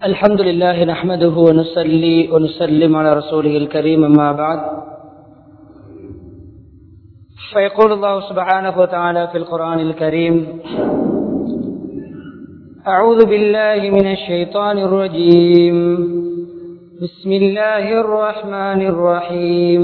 الحمد لله نحمده ونصلي ونسلم على رسوله الكريم أما بعد فيقول الله سبحانه وتعالى في القرآن الكريم أعوذ بالله من الشيطان الرجيم بسم الله الرحمن الرحيم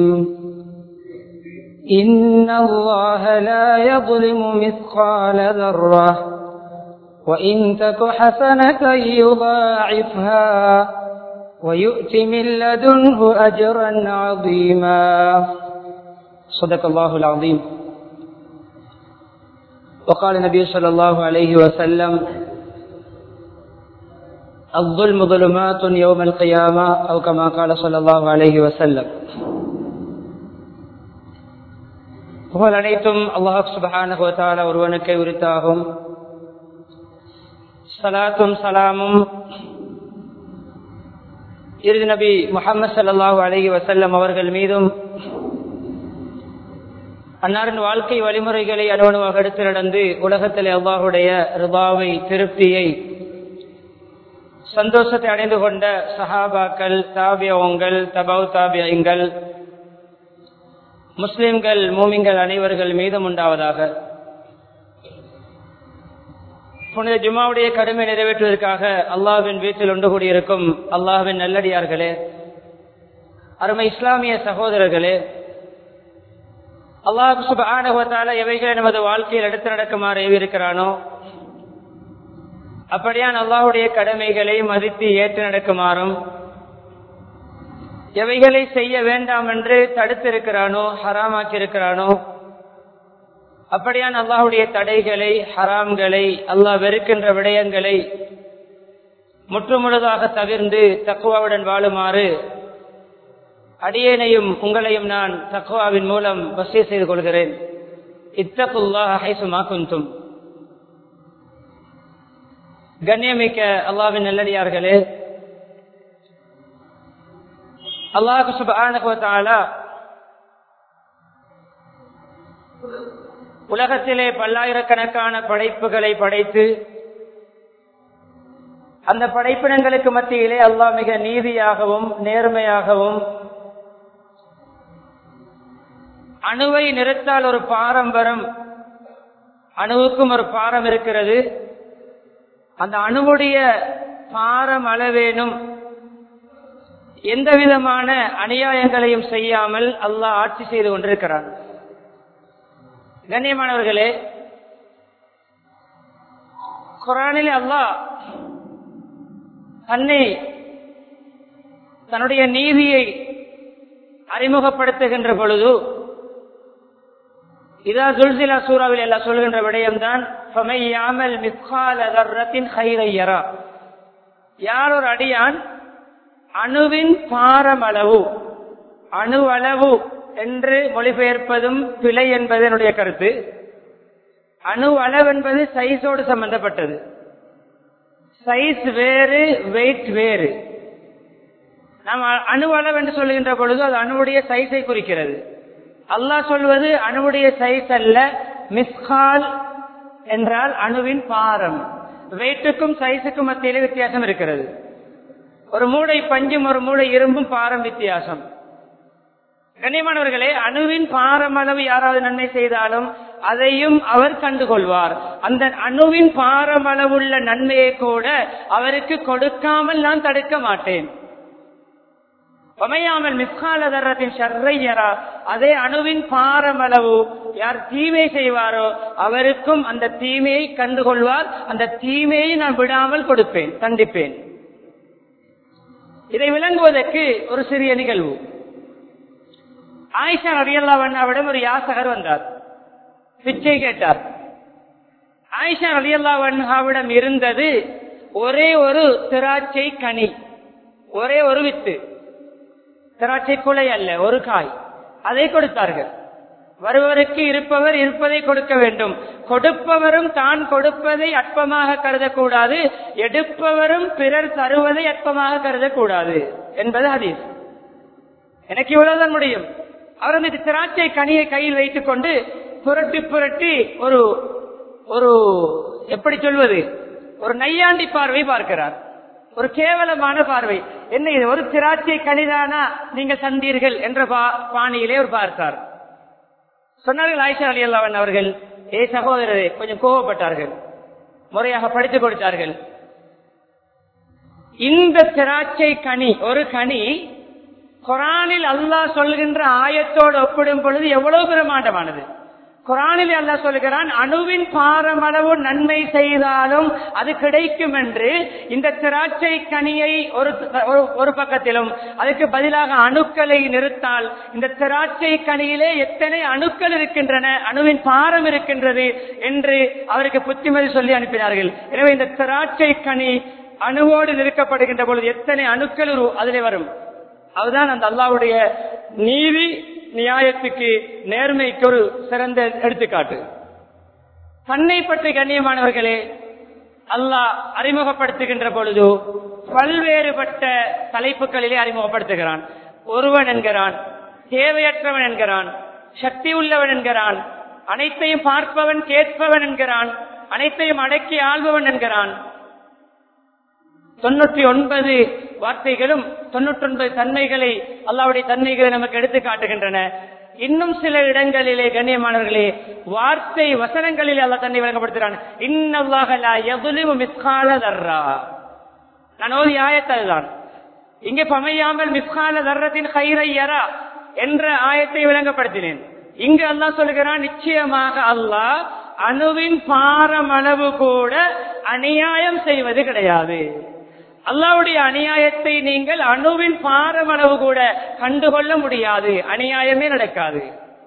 إن الله لا يظلم مثقال ذرة وإن تك حسنة يضاعفها ويؤت من لدنه أجرا عظيما صدق الله العظيم وقال النبي صلى الله عليه وسلم الظلم ظلمات يوم القيامة أو كما قال صلى الله عليه وسلم புகழ் அனைத்தும் அல்லாஹ் சுபஹானஹு வதஆலா ஒருவனுக்கே உரித்தாகும் சலாத்தும் சலாமும் இறுதி நபி முகமது சல்லாஹூ அலஹி வசல்லம் அவர்கள் மீதும் அன்னாரின் வாழ்க்கை வழிமுறைகளை அனுவணுவாக எடுத்து நடந்து உலகத்தில் அல்லாஹுடைய ரிபாவை திருப்தியை சந்தோஷத்தை அடைந்து கொண்ட சஹாபாக்கள் தாபியவங்கள் தபவ் தாபியங்கள் முஸ்லிம்கள் மூமிங்கள் அனைவர்கள் மீதும் உண்டாவதாக புனித ஜுமாவுடைய கடமை நிறைவேற்றுவதற்காக அல்லாஹின் வீட்டில் ஒன்று கூடியிருக்கும் அல்லாஹின் நல்லடியார்களே அருமை இஸ்லாமிய சகோதரர்களே அல்லாஹ் சுபானுவத்தால எவைகளை நமது வாழ்க்கையில் எடுத்து நடக்குமாறு ஏவிருக்கிறானோ அப்படியான் அல்லாஹுடைய கடமைகளை மதித்து ஏற்று நடக்குமாறும் எவைகளை செய்ய வேண்டாம் என்று தடுத்திருக்கிறானோ ஹராமாக்கி இருக்கிறானோ அப்படியான் அல்லாஹுடைய தடைகளை ஹராம்களை அல்லாஹ் வெறுக்கின்ற விடயங்களை முற்றுமுழுதாக தவிர்ந்து தக்குவாவுடன் வாழுமாறு அடியேனையும் உங்களையும் நான் தக்குவாவின் மூலம் வசதி செய்து கொள்கிறேன் இத்தகுல்லா குந்தும் கண்ணியமிக்க அல்லாவின் நல்லடியார்களே அல்லாஹு சுபானகுவத்தாலா உலகத்திலே பல்லாயிரக்கணக்கான படைப்புகளை படைத்து அந்த படைப்பினங்களுக்கு மத்தியிலே அல்லாஹ் மிக நீதியாகவும் நேர்மையாகவும் அணுவை நிறுத்தால் ஒரு பாரம் வரும் அணுவுக்கும் ஒரு பாரம் இருக்கிறது அந்த அணுவுடைய பாரம் அளவேனும் எந்த விதமான அநியாயங்களையும் செய்யாமல் அல்லாஹ் ஆட்சி செய்து கொண்டிருக்கிறான் கண்ணியமானவர்களே குரானில் அல்லாஹ் தன்னை தன்னுடைய நீதியை அறிமுகப்படுத்துகின்ற பொழுது இதா துல்சிலா சூறாவில் எல்லாம் சொல்கின்ற விடயம்தான் யார் ஒரு அடியான் அணுவின் பாரமளவு அணு அளவு என்று மொழிபெயர்ப்பதும் பிழை என்பது என்னுடைய கருத்து அணு அளவு என்பது சைஸோடு சம்பந்தப்பட்டது சைஸ் வேறு வெயிட் வேறு நாம் அணு அளவு என்று சொல்லுகின்ற பொழுது அது அணுவுடைய சைஸை குறிக்கிறது அல்லாஹ் சொல்வது அணுவுடைய சைஸ் அல்ல மிஸ்கால் என்றால் அணுவின் பாரம் வெயிட்டுக்கும் சைஸுக்கும் மத்தியிலே வித்தியாசம் இருக்கிறது ஒரு மூளை பஞ்சும் ஒரு மூளை இரும்பும் பாரம் வித்தியாசம் கண்ணியமானவர்களே அணுவின் பாரமளவு யாராவது நன்மை செய்தாலும் அதையும் அவர் கண்டுகொள்வார் அந்த அணுவின் பாரமளவுள்ள நன்மையை கூட அவருக்கு கொடுக்காமல் நான் தடுக்க மாட்டேன் அமையாமல் மிஸ்கால தரத்தின் ஷர்ரையரா அதே அணுவின் பாரமளவு யார் தீமை செய்வாரோ அவருக்கும் அந்த தீமையை கண்டுகொள்வார் அந்த தீமையை நான் விடாமல் கொடுப்பேன் தண்டிப்பேன் இதை விளங்குவதற்கு ஒரு சிறிய நிகழ்வு ஆயிஷா ரலியல்லாவிடம் ஒரு யாசகர் வந்தார் பிச்சை கேட்டார் ஆயிஷா ரலியல்லாவிடம் இருந்தது ஒரே ஒரு திராட்சை கனி ஒரே ஒரு வித்து திராட்சை குலை அல்ல ஒரு காய் அதை கொடுத்தார்கள் வருவருக்கு இருப்பவர் இருப்பதை கொடுக்க வேண்டும் கொடுப்பவரும் தான் கொடுப்பதை அற்பமாக கருதக்கூடாது எடுப்பவரும் பிறர் தருவதை அற்பமாக கருதக்கூடாது என்பது ஹதீஸ் எனக்கு இவ்வளவுதான் முடியும் அவர் அந்த திராட்சை கனியை கையில் வைத்துக் கொண்டு புரட்டி புரட்டி ஒரு ஒரு எப்படி சொல்வது ஒரு நையாண்டி பார்வை பார்க்கிறார் ஒரு கேவலமான பார்வை என்ன இது ஒரு திராட்சை கனிதானா நீங்க சந்தீர்கள் என்ற பா- பாணியிலே ஒரு பார்த்தார் சொன்னார்கள் ஆயிஷா அலி அல்லாவன் அவர்கள் ஏ சகோதரரே கொஞ்சம் கோவப்பட்டார்கள் முறையாக படித்துக் கொடுத்தார்கள் இந்த திராட்சை கனி ஒரு கனி குரானில் அல்லாஹ் சொல்கின்ற ஆயத்தோடு ஒப்பிடும் பொழுது எவ்வளவு பிரமாண்டமானது குரானில் அல்லாஹ் சொல்கிறான் அணுவின் பாரமளவு நன்மை செய்தாலும் அது கிடைக்கும் என்று இந்த திராட்சை கனியை ஒரு ஒரு- ஒரு பக்கத்திலும் அதுக்கு பதிலாக அணுக்களை நிறுத்தால் இந்த திராட்சை கனியிலே எத்தனை அணுக்கள் இருக்கின்றன அணுவின் பாரம் இருக்கின்றது என்று அவருக்கு புத்திமதி சொல்லி அனுப்பினார்கள் எனவே இந்த திராட்சை கனி அணுவோடு நிறுக்கப்படுகின்ற பொழுது எத்தனை அணுக்கள் உரு- அதிலே வரும் அதுதான் அந்த அல்லாவுடைய நீதி நியாயத்துக்கு நேர்மைக்கு ஒரு சிறந்த எடுத்துக்காட்டு தன்னை பற்றி கண்ணியமானவர்களே அல்லாஹ் அறிமுகப்படுத்துகின்ற பொழுது பல்வேறுபட்ட தலைப்புகளிலே அறிமுகப்படுத்துகிறான் ஒருவன் என்கிறான் தேவையற்றவன் என்கிறான் சக்தி உள்ளவன் என்கிறான் அனைத்தையும் பார்ப்பவன் கேட்பவன் என்கிறான் அனைத்தையும் அடக்கி ஆள்பவன் என்கிறான் தொண்ணூற்றி ஒன்பது வார்த்தைகளும் தொண்ணூற்றி ஒன்பது தன்மைகளை அல்லாவுடைய தன்மைகளை நமக்கு எடுத்து காட்டுகின்றன இன்னும் சில இடங்களிலே கண்ணியமானவர்களே வார்த்தை வசனங்களிலே அல்லா தன்னை வழங்கப்படுத்துகிறான் இன்னல்லாஹலா எவ்வளவு மிஸ்கால தர்றா நான் ஓதி ஆயத்தான் இங்கே பமையாமல் மிஸ்கால தர்றத்தின் கைரையரா என்ற ஆயத்தை விளங்கப்படுத்தினேன் இங்கு அல்லாஹ் சொல்கிறான் நிச்சயமாக அல்லாஹ் அணுவின் பாரமளவு கூட அநியாயம் செய்வது கிடையாது அல்லாவுடைய அநியாயத்தை நீங்கள் அணுவின் பாரமளவு கூட கண்டுகொள்ள முடியாது அநியாயமே நடக்காது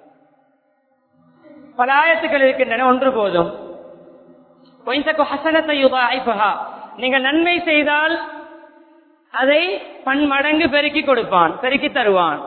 பல ஆயத்துக்கள் இருக்கின்றன ஒன்று போதும் ஒய்ந்தக்கு ஹசனத்தை யுதாய்பகா நீங்கள் நன்மை செய்தால் அதை பன்மடங்கு பெருக்கி கொடுப்பான் பெருக்கி தருவான்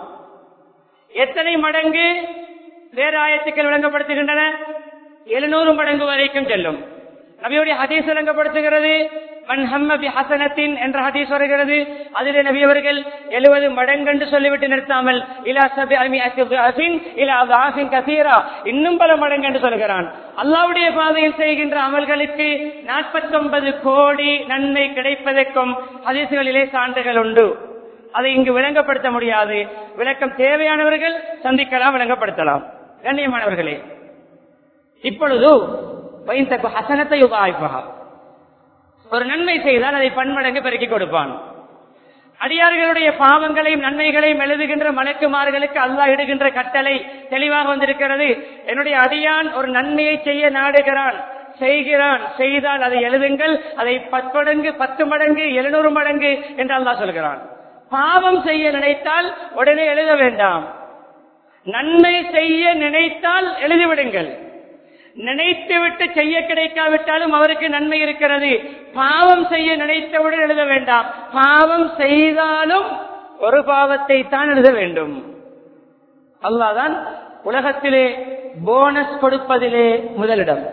எத்தனை மடங்கு வேறு ஆயத்துக்கள் விளங்கப்படுத்துகின்றன எழுநூறு மடங்கு வரைக்கும் செல்லும் நபியுடைய ஹதீஸ் விளங்கப்படுத்துகிறது மன் ஹம்ம பி ஹசனத்தின் என்ற ஹதீஸ் வருகிறது அதிலே நபி அவர்கள் எழுபது மடங்கென்று சொல்லிவிட்டு நிறுத்தாமல் இலா சபி அமி அசின் இலா ஆசின் கசீரா இன்னும் பல மடங்கு என்று சொல்கிறான் அல்லாவுடைய பாதையில் செய்கின்ற அமல்களுக்கு நாற்பத்தொன்பது கோடி நன்மை கிடைப்பதற்கும் ஹதீசுகளிலே சான்றுகள் உண்டு அதை இங்கு விளங்கப்படுத்த முடியாது விளக்கம் தேவையானவர்கள் சந்திக்கலாம் விளங்கப்படுத்தலாம் கண்ணியமானவர்களே இப்பொழுது வைந்தக்கு ஹசனத்தை உபாய்ப்பகா ஒரு நன்மை செய்தால் அதை பன்மடங்கு பெருக்கி கொடுப்பான் அடியார்களுடைய பாவங்களையும் நன்மைகளையும் எழுதுகின்ற மலக்குமார்களுக்கு அல்லாஹ் இடுகின்ற கட்டளை தெளிவாக வந்திருக்கிறது என்னுடைய அடியான் ஒரு நன்மையை செய்ய நாடுகிறான் செய்கிறான் செய்தால் அதை எழுதுங்கள் அதை பத்மடங்கு பத்து மடங்கு எழுநூறு மடங்கு என்று அல்லாஹ் சொல்கிறான் பாவம் செய்ய நினைத்தால் உடனே எழுத வேண்டாம் நன்மை செய்ய நினைத்தால் எழுதிவிடுங்கள் நினைத்துவிட்டு செய்ய கிடைக்காவிட்டாலும் அவருக்கு நன்மை இருக்கிறது பாவம் செய்ய நினைத்தவுடன் எழுத வேண்டாம் பாவம் செய்தாலும் ஒரு பாவத்தை தான் எழுத வேண்டும் அல்லாதான் உலகத்திலே போனஸ் கொடுப்பதிலே முதலிடம்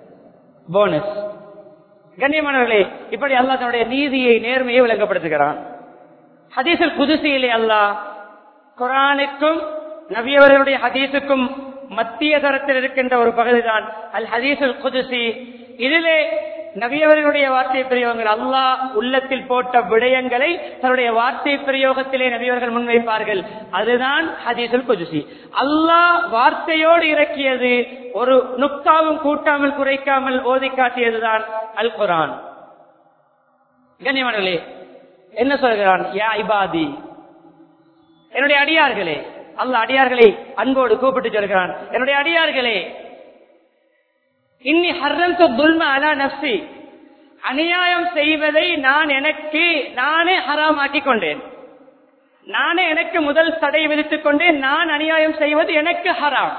போனஸ் கண்ணியமானவர்களே இப்படி அல்லாஹ் தன்னுடைய நீதியை நேர்மையை விளங்கப்படுத்துகிறான் ஹதீஸில் புதுசியிலே அல்லாஹ் குரானுக்கும் நபியவர்களுடைய ஹதீஸுக்கும் மத்திய தரத்தில் இருக்கின்ற ஒரு பகுதிதான் அல் ஹதீசுல் குதுசி இதிலே நபியவர்களுடைய வார்த்தை பிரயோகங்கள் அல்லாஹ் உள்ளத்தில் போட்ட விடயங்களை தன்னுடைய வார்த்தை பிரயோகத்திலே நபியவர்கள் முன்வைப்பார்கள் அதுதான் ஹதீசுல் குதுசி அல்லாஹ் வார்த்தையோடு இறக்கியது ஒரு நுக்தாவும் கூட்டாமல் குறைக்காமல் ஓதி காட்டியதுதான் அல் குரான் கண்ணியமானர்களே என்ன சொல்கிறான் யா இபாதி என்னுடைய அடியார்களே அல்ல அடியார்களை அன்போடு கூப்பிட்டு சொல்கிறான் என்னுடைய அடியார்களே இன்னி ஹர்ரல் துல்ம அலா நப்சி அநியாயம் செய்வதை நான் எனக்கு நானே ஹராமாக்கி கொண்டேன் நானே எனக்கு முதல் தடை விதித்துக் கொண்டேன் நான் அநியாயம் செய்வது எனக்கு ஹராம்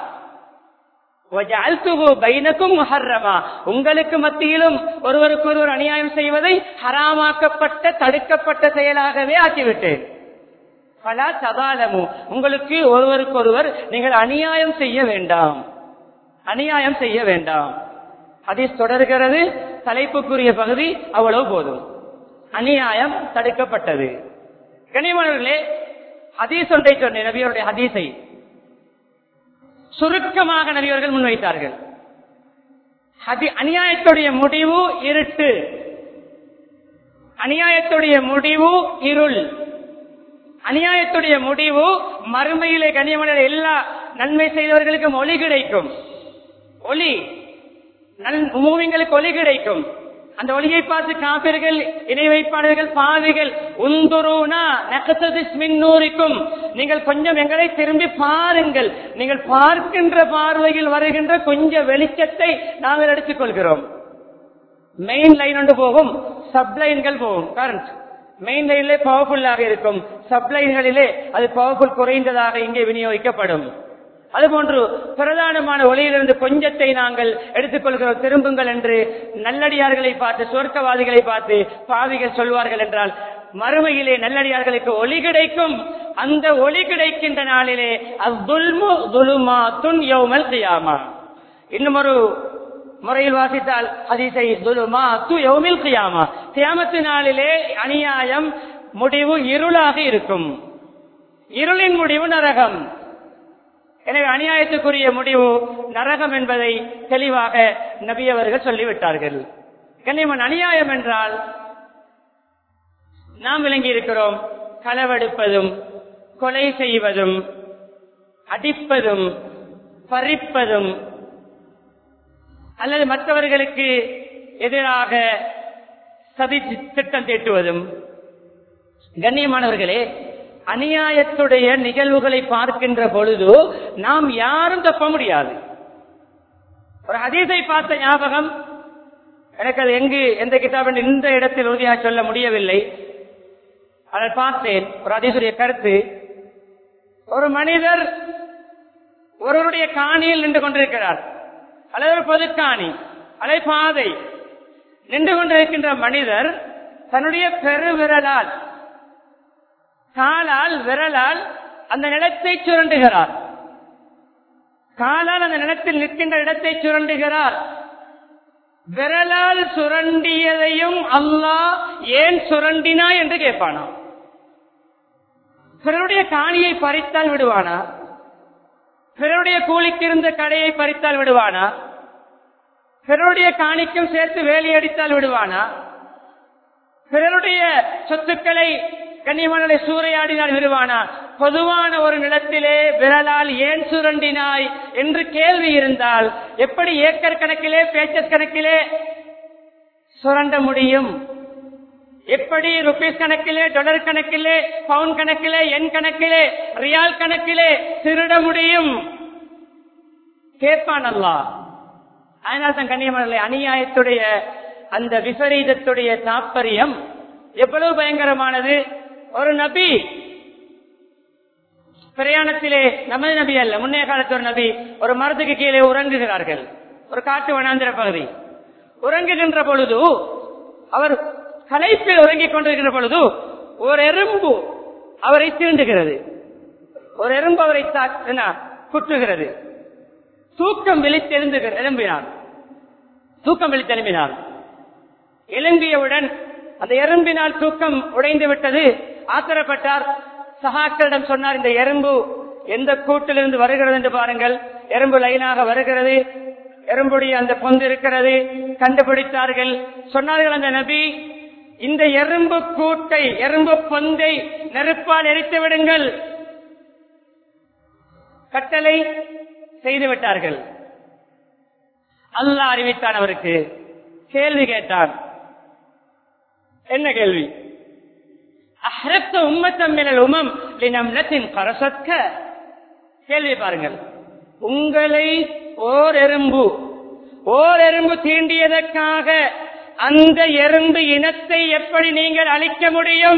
பைனக்கும் முஹர்ரமா உங்களுக்கு மத்தியிலும் ஒருவருக்கு ஒருவர் அநியாயம் செய்வதை ஹராமாக்கப்பட்ட தடுக்கப்பட்ட செயலாகவே ஆக்கிவிட்டேன் பல சதாலமு உங்களுக்கு ஒருவருக்கொருவர் நீங்கள் அநியாயம் செய்ய வேண்டாம் அநியாயம் செய்ய வேண்டாம் ஹதீஸ் தொடர்கிறது தலைப்புக்குரிய பகுதி அவ்வளவு போதும் அநியாயம் தடுக்கப்பட்டது கனிமணர்களே ஹதீஸ் ஒன்றை சொன்னேன் நபியருடைய ஹதீஸை சுருக்கமாக நபியவர்கள் முன்வைத்தார்கள் அநியாயத்துடைய முடிவு இருட்டு அநியாயத்துடைய முடிவு இருள் அநியாயத்துடைய முடிவு மறுமையிலே கண்ணியமான எல்லா நன்மை செய்தவர்களுக்கும் ஒளி கிடைக்கும் ஒளி மூவிங்களுக்கு ஒளி கிடைக்கும் அந்த ஒளியை பார்த்து காப்பீர்கள் இணை வைப்பாளர்கள் பாவிகள் உந்துருனா நூறிக்கும் நீங்கள் கொஞ்சம் எங்களை திரும்பி பாருங்கள் நீங்கள் பார்க்கின்ற பார்வையில் வருகின்ற கொஞ்சம் வெளிச்சத்தை நாங்கள் எடுத்துக் கொள்கிறோம் மெயின் லைன் ஒன்று போகும் சப்லைன்கள் போகும் கரண்ட் மெயின் லைனிலே பவர்ஃபுல்லாக இருக்கும் சப்லைன்களிலே அது பவர்ஃபுல் குறைந்ததாக இங்கே விநியோகிக்கப்படும் அதுபோன்று பிரதானமான ஒளியிலிருந்து கொஞ்சத்தை நாங்கள் எடுத்துக்கொள்கிறோம் திரும்புங்கள் என்று நல்லடியார்களை பார்த்து சொர்க்கவாதிகளை பார்த்து பாவிகள் சொல்வார்கள் என்றால் மறுமையிலே நல்லடியார்களுக்கு ஒளி கிடைக்கும் அந்த ஒளி கிடைக்கின்ற நாளிலே அவ்துல்மு துலுமா துன் யௌமல் கியாமா இன்னும் ஒரு முறையில் வாசித்தால் அதிசை துலுமா து யௌமில் கியாமா கியாமத்து நாளிலே அநியாயம் முடிவு இருளாக இருக்கும் இருளின் முடிவு நரகம் எனவே அநியாயத்துக்குரிய முடிவு நரகம் என்பதை தெளிவாக நபி அவர்கள் சொல்லிவிட்டார்கள் கண்ணியமன் அநியாயம் என்றால் நாம் விளங்கி இருக்கிறோம் களவெடுப்பதும் கொலை செய்வதும் அடிப்பதும் பறிப்பதும் அல்லது மற்றவர்களுக்கு எதிராக சதி திட்டம் தீட்டுவதும் கண்ணியமானவர்களே அநியாயத்துடைய நிகழ்வுகளை பார்க்கின்ற பொழுது நாம் யாரும் தப்ப முடியாது ஒரு ஹதீஸை பார்த்த ஞாபகம் எனக்கு அது எங்கு எந்த கிதாப் என்று இந்த இடத்தில் உறுதியாக சொல்ல முடியவில்லை அதை பார்த்தேன் ஒரு ஹதீசுடைய கருத்து ஒரு மனிதர் ஒருவருடைய காணியில் நின்று கொண்டிருக்கிறார் அல்லது ஒரு பொது காணி அல்லது பாதை நின்று கொண்டிருக்கின்ற மனிதர் தன்னுடைய பெருவிரலால் காலால் விரலால் அந்த நிலத்தை சுரண்டுகிறார் காலால் அந்த நிலத்தில் நிற்கின்ற இடத்தை சுரண்டுகிறார் விரலால் சுரண்டியதையும் அல்லாஹ் ஏன் சுரண்டினா என்று கேட்பானா பிறருடைய காணியை பறித்தால் விடுவானா பிறருடைய கூலிக்கு இருந்த கடையை பறித்தால் விடுவானா பிறருடைய காணிக்கும் சேர்த்து வேலையடித்தால் விடுவானா பிறருடைய சொத்துக்களை கண்ணியமான சூறையாடினால் விடுவானா பொதுவான ஒரு நிலத்திலே விரலால் ஏன் சுரண்டினாய் என்று கேள்வி இருந்தால் எப்படி ஏக்கர் கணக்கிலே பேச்சஸ் கணக்கிலே சுரண்ட முடியும் எப்படி ருபீஸ் கணக்கிலே டாலர் கணக்கிலே பவுன் கணக்கிலே எண் கணக்கிலே ரியால் கணக்கிலே திருட முடியும் கேட்பான் அல்லா அதனால் தான் கண்ணியமான அநியாயத்துடைய அந்த விபரீதத்துடைய தாற்பயம் எவ்வளவு பயங்கரமானது ஒரு நபி பிரயாணத்திலே நமது நபி அல்ல முன்னைய காலத்து ஒரு நபி ஒரு மரத்துக்கு கீழே உறங்குகிறார்கள் ஒரு காட்டு வனாந்திர பகுதி உறங்குகின்ற பொழுது அவர் கலைப்பில் உறங்கிக் கொண்டிருக்கிற பொழுது ஒரு எறும்பு அவரை தீண்டுகிறது ஒரு எறும்பு அவரை குற்றுகிறது தூக்கம் விழித்தெழுந்து எழும்பினார் தூக்கம் விழித்தெழும்பினார் எழும்பியவுடன் அந்த எறும்பினால் தூக்கம் உடைந்து விட்டது ஆத்திரப்பட்டார் சகாக்களிடம் சொன்னார் இந்த எறும்பு எந்த கூட்டிலிருந்து வருகிறது என்று பாருங்கள் எறும்பு லைனாக வருகிறது எறும்புடைய அந்த பொந்து இருக்கிறது கண்டுபிடித்தார்கள் சொன்னார்கள் அந்த நபி இந்த எறும்பு கூட்டை எறும்பு பொந்தை நெருப்பால் எரித்து விடுங்கள் கட்டளை செய்து விட்டார்கள் அல்லாஹ் அறிவித்தான் அவருக்கு கேள்வி கேட்டான் என்ன கேள்வி அஹ்ரத்த உம்மத்தம் மினல் உமம் லினம்லத்தின் கரசத்க கேள்வி பாருங்கள் உங்களை ஓர் எறும்பு ஓர் எறும்பு தீண்டியதற்காக அந்த எறும்பு இனத்தை எப்படி நீங்கள் அழிக்க முடியும்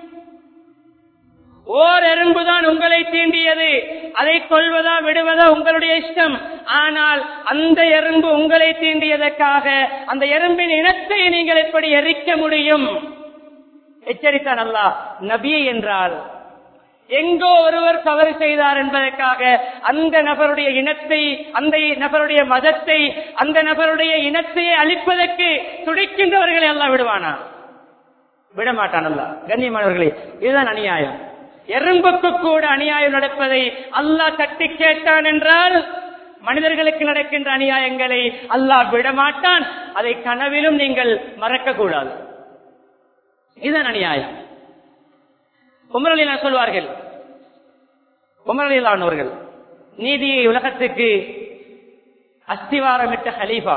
ஓர் எறும்புதான் உங்களை தீண்டியது அதை கொள்வதா விடுவதா உங்களுடைய இஷ்டம் ஆனால் அந்த எறும்பு உங்களை தீண்டியதற்காக அந்த எறும்பின் இனத்தை நீங்கள் எப்படி எரிக்க முடியும் எச்சரித்தான் அல்லா நபி என்றால் எங்கோ ஒருவர் தவறு செய்தார் என்பதற்காக அந்த நபருடைய இனத்தை அந்த நபருடைய மதத்தை அந்த நபருடைய இனத்தை அழிப்பதற்கு துடிக்கின்றவர்களை எல்லாம் விடுவானா விடமாட்டான் அல்ல கண்ணியமானவர்களே இதுதான் அநியாயம் எறும்புக்கு கூட அநியாயம் நடப்பதை அல்லாஹ் தட்டி கேட்டான் என்றால் மனிதர்களுக்கு நடக்கின்ற அநியாயங்களை அல்லாஹ் விடமாட்டான் அதை கனவிலும் நீங்கள் மறக்க கூடாது இதுதான் அநியாயம் உமரலிலா சொல்வார்கள் உமரலிலானவர்கள் நீதியை உலகத்துக்கு அஸ்திவாரமிட்ட ஹலீஃபா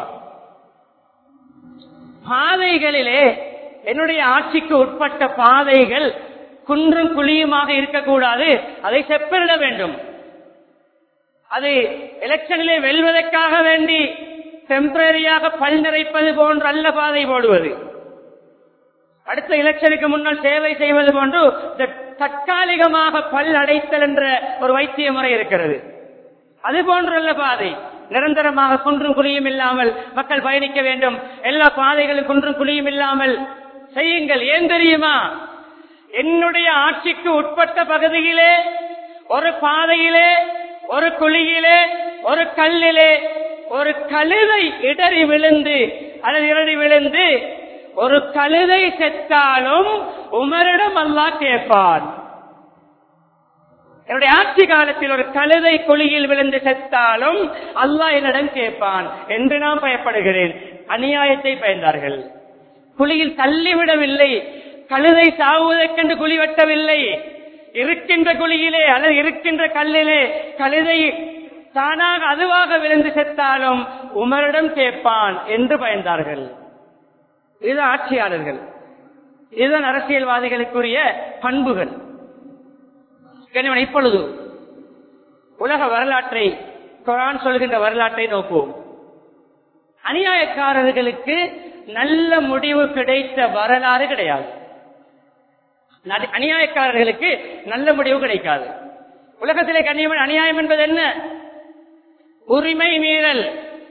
பாதைகளிலே என்னுடைய ஆட்சிக்கு உட்பட்ட பாதைகள் குன்றும் குழியுமாக இருக்கக்கூடாது அதை செப்பனிட வேண்டும் அது எலெக்ஷனிலே வெல்வதற்காக வேண்டி டெம்பரரியாக பல் நிறைப்பது போன்ற அல்ல பாதை போடுவது அடுத்த எலெக்ஷனுக்கு முன்னால் சேவை செய்வது போன்று இந்த தற்காலிகமாக பல் அடைத்தல் என்ற ஒரு வைத்திய முறை இருக்கிறது அது போன்றல்ல பாதை நிரந்தரமாக குன்றும் குழியும் இல்லாமல் மக்கள் பயணிக்க வேண்டும் எல்லா பாதைகளும் குன்றும் குழியும் இல்லாமல் செய்யுங்கள் ஏன் தெரியுமா என்னுடைய ஆட்சிக்கு உட்பட்ட பகுதியிலே ஒரு பாதையிலே ஒரு குழியிலே ஒரு கல்லிலே ஒரு கழுதை இடறி விழுந்து அல்லது இடறி விழுந்து ஒரு கழுதை செத்தாலும் உமரிடம் அல்லா கேட்பான் என்னுடைய ஆட்சி காலத்தில் ஒரு கழுதை குழியில் விழுந்து செத்தாலும் அல்லாஹ் என்னிடம் கேட்பான் என்று நான் பயப்படுகிறேன் அநியாயத்தை பயந்தார்கள் குழியில் தள்ளிவிடவில்லை கழுதை சாவுவதற்கென்று குழி வெட்டவில்லை இருக்கின்ற குழியிலே அல்லது இருக்கின்ற கல்லிலே கழுதை தானாக அதுவாக விழுந்து செத்தாலும் உமரிடம் கேட்பான் என்று பயந்தார்கள் இது ஆட்சியாளர்கள் இதுதான் அரசியல்வாதிகளுக்குரிய பண்புகள் கனிவன் இப்பொழுது உலக வரலாற்றை குரான் சொல்கின்ற வரலாற்றை நோக்குவோம் அநியாயக்காரர்களுக்கு நல்ல முடிவு கிடைத்த வரலாறு கிடையாது நடி- அநியாயக்காரர்களுக்கு நல்ல முடிவு கிடைக்காது உலகத்திலே கண்ணியமன் அநியாயம் என்பது என்ன உரிமை மீறல்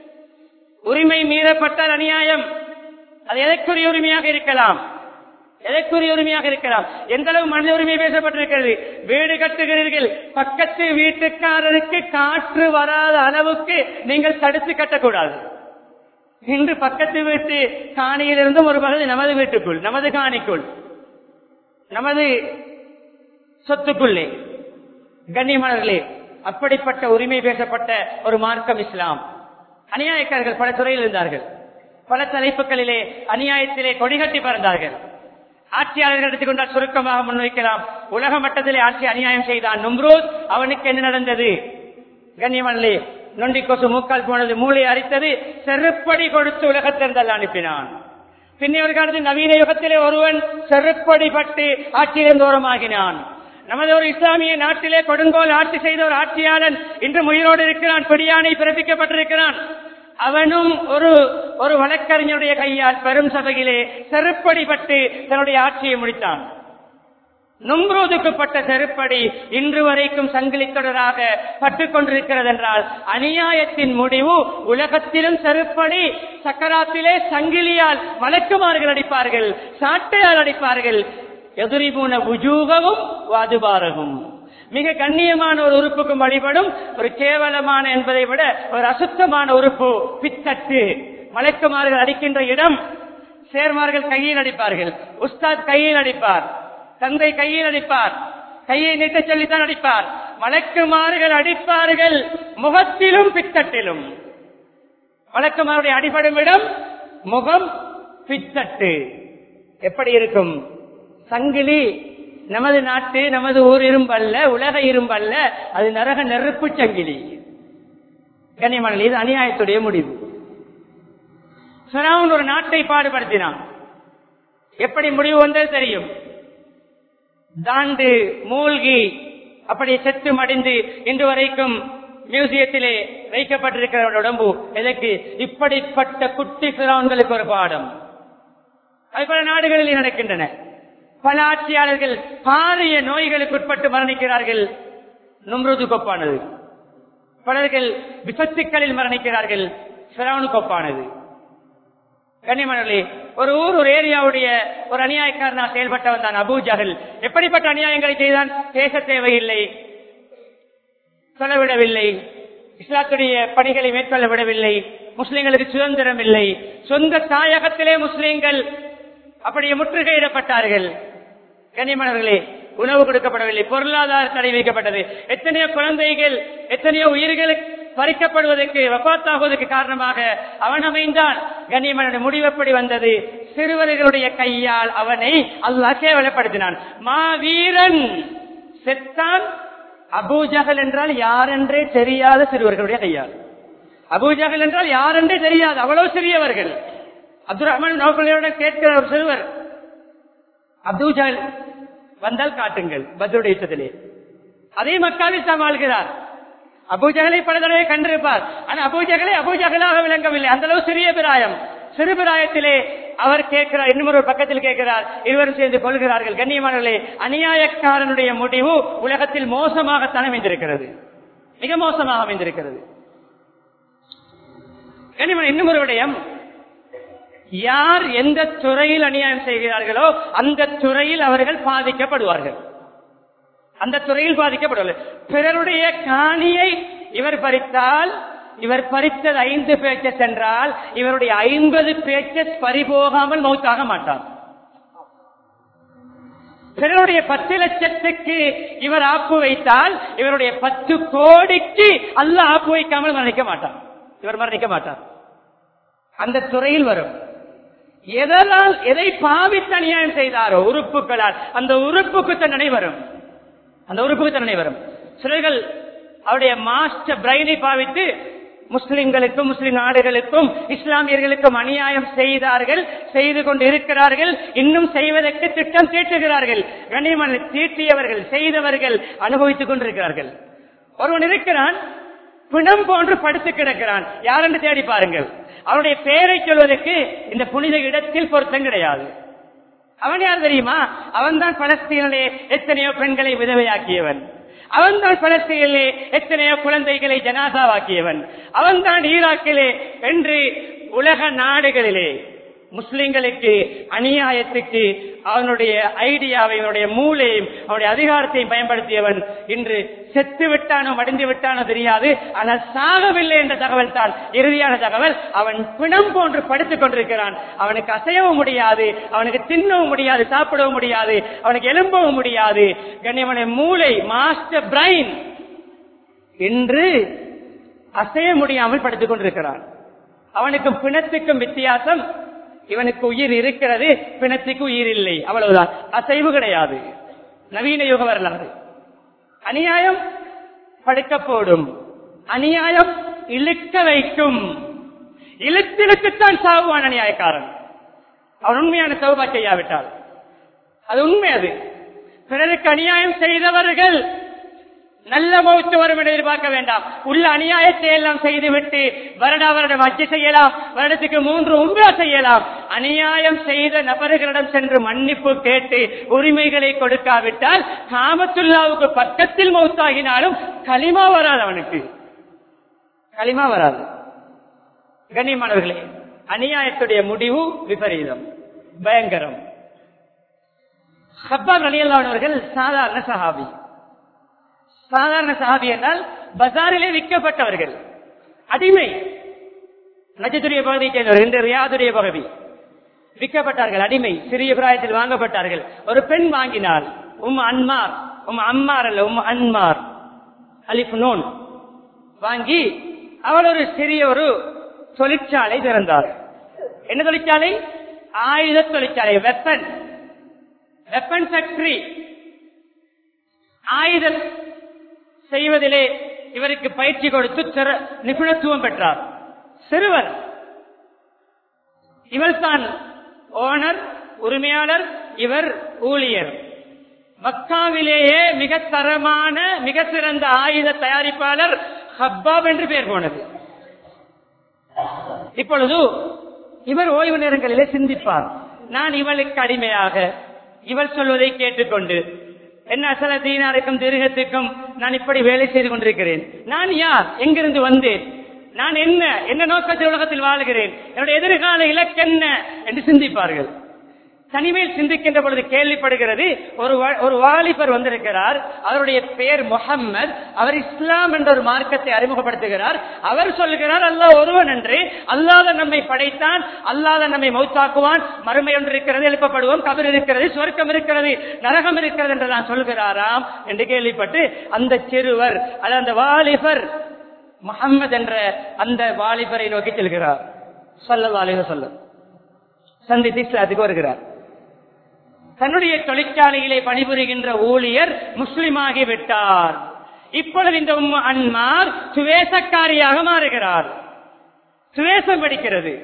உரிமை மீறப்பட்டால் அநியாயம் அது எதற்குரிய உரிமையாக இருக்கலாம் எதற்குரிய உரிமையாக இருக்கலாம் எந்த அளவு மனித உரிமை பேசப்பட்டிருக்கிறது வீடு கட்டுகிறீர்கள் பக்கத்து வீட்டுக்காரருக்கு காற்று வராத அளவுக்கு நீங்கள் தடுத்து கட்டக்கூடாது இன்று பக்கத்து வீட்டு காணியிலிருந்தும் ஒரு பகுதி நமது வீட்டுக்குள் நமது காணிக்குள் நமது சொத்துக்குள்ளே கண்ணியமானவர்களே அப்படிப்பட்ட உரிமை பேசப்பட்ட ஒரு மார்க்கம் இஸ்லாம் அநியாயக்காரர்கள் பல துறையில் இருந்தார்கள் பல தலைப்புகளிலே அநியாயத்திலே கொடிகட்டி பறந்தார்கள் ஆட்சியாளர்கள் எடுத்துக்கொண்டால் சுருக்கமாக முன்வைக்கலாம் உலக மட்டத்திலே ஆட்சி அநியாயம் செய்தான் நும்ரூத் அவனுக்கு என்ன நடந்தது கண்ணியமல்லே நொண்டி கொசு மூக்கால் போனது மூளை அரித்தது செருப்படி கொடுத்து உலகத்திலிருந்து அனுப்பினான் பின்னர் காலத்தில் நவீன யுகத்திலே ஒருவன் செருப்படி பட்டு ஆட்சியிலிருந்து ஓரமாகினான் நமது ஒரு இஸ்லாமிய நாட்டிலே கொடுங்கோல் ஆட்சி செய்த ஒரு ஆட்சியாளன் இன்று உயிரோடு இருக்கிறான் பிடியானை பிறப்பிக்கப்பட்டிருக்கிறான் அவனும் ஒரு ஒரு வழக்கறிஞருடைய கையால் பெரும் சபையிலே செருப்படி பட்டு தன்னுடைய ஆட்சியை முடித்தான் நும்ரோதுக்குப்பட்ட செருப்படி இன்று வரைக்கும் சங்கிலி தொடராக பட்டுக் கொண்டிருக்கிறது என்றால் அநியாயத்தின் முடிவு உலகத்திலும் செருப்படி சக்கராத்திலே சங்கிலியால் வழக்குமார்கள் அடிப்பார்கள் சாட்டையால் அடிப்பார்கள் எதிரிபூன உஜூகவும் வாதுபாரகும் மிக கண்ணியமான ஒரு உறுப்புக்கும் வழிபடும் ஒரு கேவலமான என்பதை விட ஒரு அசுத்தமான உறுப்பு பித்தட்டு மலைக்குமார்கள் அடிக்கின்ற இடம் சேர்மார்கள் கையில் அடிப்பார்கள் உஸ்தாத் கையில் அடிப்பார் தந்தை கையில் அடிப்பார் கையை நீட்ட சொல்லித்தான் அடிப்பார் வழக்குமாறுகள் அடிப்பார்கள் முகத்திலும் பித்தட்டிலும் வழக்குமாருடைய அடிபடும் இடம் முகம் பித்தட்டு எப்படி இருக்கும் சங்கிலி நமது நாட்டு நமது ஊர் இரும்பல்ல உலக இரும்பல்ல அது நரக நெருப்பு சங்கிலி கண்ணியமான இது அநியாயத்துடைய முடிவு பிறவுன் ஒரு நாட்டை பாடுபடுத்தினான் எப்படி முடிவு வந்தது தெரியும் தாண்டு மூழ்கி அப்படி செத்து மடிந்து இன்று வரைக்கும் மியூசியத்திலே வைக்கப்பட்டிருக்கிற உடம்பு எதற்கு இப்படிப்பட்ட குட்டி பிறவன்களுக்கு ஒரு பாடம் அது பல நாடுகளில் நடக்கின்றன பல ஆட்சியாளர்கள் பாரிய நோய்களுக்கு உட்பட்டு மரணிக்கிறார்கள் நும்ருது கொப்பானது பலர்கள் விபத்துக்களில் மரணிக்கிறார்கள் சிரவணு கொப்பானது கண்ணியமனே ஒரு ஊர் ஒரு ஏரியாவுடைய ஒரு அநியாயக்காரனா செயல்பட்டவன் தான் அபூஜகல் எப்படிப்பட்ட அநியாயங்களை செய்தான் பேச தேவையில்லை சொல்லவிடவில்லை இஸ்லாத்துடைய பணிகளை மேற்கொள்ள விடவில்லை முஸ்லிம்களுக்கு சுதந்திரம் இல்லை சொந்த தாயகத்திலே முஸ்லிம்கள் அப்படியே முற்றுகையிடப்பட்டார்கள் கண்ணியமானவர்களே உணவு கொடுக்கப்படவில்லை பொருளாதார தடை வைக்கப்பட்டது எத்தனையோ குழந்தைகள் எத்தனையோ உயிர்கள் பறிக்கப்படுவதற்கு வபாத்தாகுவதற்கு காரணமாக அவன் அமைந்தான் கண்ணியமனுடைய முடிவெப்படி வந்தது சிறுவர்களுடைய கையால் அவனை அல்லாஹ் கேவலப்படுத்தினான் மாவீரன் செத்தான் அபூஜகல் என்றால் யாரென்றே தெரியாத சிறுவர்களுடைய கையால் அபூஜகல் என்றால் யாரென்றே தெரியாது அவ்வளவு சிறியவர்கள் அப்துல் ரஹ்மான் நோக்கலையோட கேட்கிற ஒரு சிறுவர் அப்துஜால் வந்தால் காட்டுங்கள் பத்ருடைய யுத்தத்திலே அதே மக்காவில் சமாளிக்கிறார் அபூஜகலை பல தடவை கண்டிருப்பார் ஆனா அபூஜகலை அபூஜகலாக விளங்கவில்லை அந்த அளவு சிறிய பிராயம் சிறு பிராயத்திலே அவர் கேட்கிறார் இன்னும் ஒரு பக்கத்தில் கேட்கிறார் இருவரும் சேர்ந்து கொள்கிறார்கள் கண்ணியமானவர்களே அநியாயக்காரனுடைய முடிவு உலகத்தில் மோசமாகத்தான் அமைந்திருக்கிறது மிக மோசமாக அமைந்திருக்கிறது கண்ணியமான இன்னும் ஒரு விடயம் யார் எந்த துறையில் அநியாயம் செய்கிறார்களோ அந்த துறையில் அவர்கள் பாதிக்கப்படுவார்கள் அந்த துறையில் பாதிக்கப்படுவார்கள் பிறருடைய காணியை இவர் பறித்தால் இவர் பறித்தது ஐந்து பேச்சஸ் என்றால் இவருடைய ஐம்பது பேச்சஸ் பறிபோகாமல் மௌத்தாக மாட்டார் பிறருடைய பத்து லட்சத்துக்கு இவர் ஆப்பு வைத்தால் இவருடைய பத்து கோடிக்கு அல்ல ஆப்பு வைக்காமல் மரணிக்க மாட்டார் இவர் மரணிக்க மாட்டார் அந்த துறையில் வரும் எதனால் எதை பாவித்து அநியாயம் செய்தாரோ உறுப்புகளால் அந்த உறுப்புக்கு தண்டனை வரும் அந்த உறுப்புக்கு தண்டனை வரும் சிலர்கள் அவருடைய மாஸ்டர் பிரைனை பாவித்து முஸ்லிம்களுக்கும் முஸ்லிம் நாடுகளுக்கும் இஸ்லாமியர்களுக்கும் அநியாயம் செய்தார்கள் செய்து கொண்டு இருக்கிறார்கள் இன்னும் செய்வதற்கு திட்டம் தீட்டுகிறார்கள் கண்ணியமான தீட்டியவர்கள் செய்தவர்கள் அனுபவித்துக் கொண்டிருக்கிறார்கள் ஒருவன் இருக்கிறான் பிணம் போன்று படுத்து கிடக்கிறான் யார் என்று தேடி பாருங்கள் அவருடைய பெயரை சொல்வதற்கு இந்த புனித இடத்தில் பொருத்தம் கிடையாது அவன் யார் தெரியுமா அவன்தான் பலஸ்தீனிலே எத்தனையோ பெண்களை விதவையாக்கியவன் அவன்தான் பலஸ்தீனிலே எத்தனையோ குழந்தைகளை ஜனாசாவாக்கியவன் அவன்தான் ஈராக்கிலே என்று உலக நாடுகளிலே முஸ்லிம்களுக்கு அநியாயத்துக்கு அவனுடைய ஐடியாவை அவனுடைய மூளையும் அவனுடைய அதிகாரத்தையும் பயன்படுத்தியவன் இன்று செத்து விட்டானோ மடிந்து விட்டானோ தெரியாது ஆனால் சாகவில்லை என்ற தகவல் தான் இறுதியான தகவல் அவன் பிணம் போன்று படுத்துக் கொண்டிருக்கிறான் அவனுக்கு அசையவும் முடியாது அவனுக்கு தின்னவும் முடியாது சாப்பிடவும் முடியாது அவனுக்கு எலும்பவும் முடியாது கண்ணியமனை மூளை மாஸ்டர் பிரைன் என்று அசைய முடியாமல் படுத்துக் கொண்டிருக்கிறான் அவனுக்கும் பிணத்துக்கும் வித்தியாசம் இவனுக்கு உயிர் இருக்கிறது பிணத்துக்கு உயிர் இல்லை அவ்வளவுதான் அசைவு கிடையாது நவீன யுக வரலாறு அநியாயம் படுக்க போடும் அநியாயம் இழுக்க வைக்கும் இழுத்திழுக்குத்தான் சாவுவான் அநியாயக்காரன் அவன் உண்மையான சௌபா செய்யாவிட்டால் அது உண்மை அது பிறருக்கு அநியாயம் செய்தவர்கள் நல்ல மௌத்து வரும் என எதிர்பார்க்க வேண்டாம் உள்ள அநியாயத்தை எல்லாம் செய்துவிட்டு வருடா வருடம் அச்சு செய்யலாம் வருடத்துக்கு மூன்று உம்ரா செய்யலாம் அநியாயம் செய்த நபர்களிடம் சென்று மன்னிப்பு கேட்டு உரிமைகளை கொடுக்காவிட்டால் காமத்துல்லாவுக்கு பக்கத்தில் மௌத்தாகினாலும் களிமா வராது அவனுக்கு களிமா வராது கண்ணியமானவர்களே அநியாயத்துடைய முடிவு விபரீதம் பயங்கரம் ஹப்பாப் அலியல்லானவர்கள் சாதாரண சஹாபி சாதாரண சஹாபி என்றால் பஜாரிலே விற்கப்பட்டவர்கள் அடிமை நஜத்துடைய பகுதியை சேர்ந்தவர்கள் இன்று ரியாதுடைய பகுதி விற்கப்பட்டார்கள் அடிமை சிறிய பிராயத்தில் வாங்கப்பட்டார்கள் ஒரு பெண் வாங்கினார் உம் அன்மார் உம் அம்மார் அல்ல உம் அன்மார் அலிஃப் நோன் வாங்கி அவள் ஒரு சிறிய ஒரு தொழிற்சாலை திறந்தார் என்ன தொழிற்சாலை ஆயுத தொழிற்சாலை வெப்பன் வெப்பன் ஃபேக்டரி ஆயுதம் செய்வதிலே இவருக்கு பயிற்சி கொடுத்து சிற- நிபுணத்துவம் பெற்றார் சிறுவர் இவர் தான் ஓனர் உரிமையாளர் இவர் ஊழியர் மக்காவிலேயே மிக தரமான மிக சிறந்த ஆயுத தயாரிப்பாளர் ஹப்பாப் என்று பெயர் போனது இப்பொழுது இவர் ஓய்வு நேரங்களிலே சிந்திப்பார் நான் இவளுக்கு அடிமையாக இவள் சொல்வதை கேட்டுக்கொண்டு என்ன அசல தீனாருக்கும் திருகத்துக்கும் நான் இப்படி வேலை செய்து கொண்டிருக்கிறேன் நான் யார் எங்கிருந்து வந்தேன் நான் என்ன என்ன நோக்கத்தில் உலகத்தில் வாழுகிறேன் என்னுடைய எதிர்கால இலக்கு என்ன என்று சிந்திப்பார்கள் தனிமையில் சிந்திக்கின்ற பொழுது கேள்விப்படுகிறது ஒரு வா- ஒரு வாலிபர் வந்திருக்கிறார் அவருடைய பெயர் முகம்மது அவர் இஸ்லாம் என்ற ஒரு மார்க்கத்தை அறிமுகப்படுத்துகிறார் அவர் சொல்கிறார் அல்லாஹ் ஒருவன் என்று அல்லாத நம்மை படைத்தான் அல்லாத நம்மை மௌத்தாக்குவான் மறுமை ஒன்று இருக்கிறது எழுப்பப்படுவோம் கபர் இருக்கிறது சொர்க்கம் இருக்கிறது நரகம் இருக்கிறது என்று நான் சொல்கிறாராம் என்று கேள்விப்பட்டு அந்த சிறுவர் அது அந்த வாலிபர் முகம்மது என்ற அந்த வாலிபரை நோக்கி செல்கிறார் சல்லல்லா அலைஹி சொல்லம் சந்தித்து இஸ்லாத்துக்கு வருகிறார் தன்னுடைய தொழிற்சாலையிலே பணிபுரிகின்ற ஊழியர் முஸ்லிமாகி விட்டார் இப்பொழுது இந்த உம்மு அன்மார் சுவேசக்காரியாக மாறுகிறார் சுவேசம் படிக்கிறது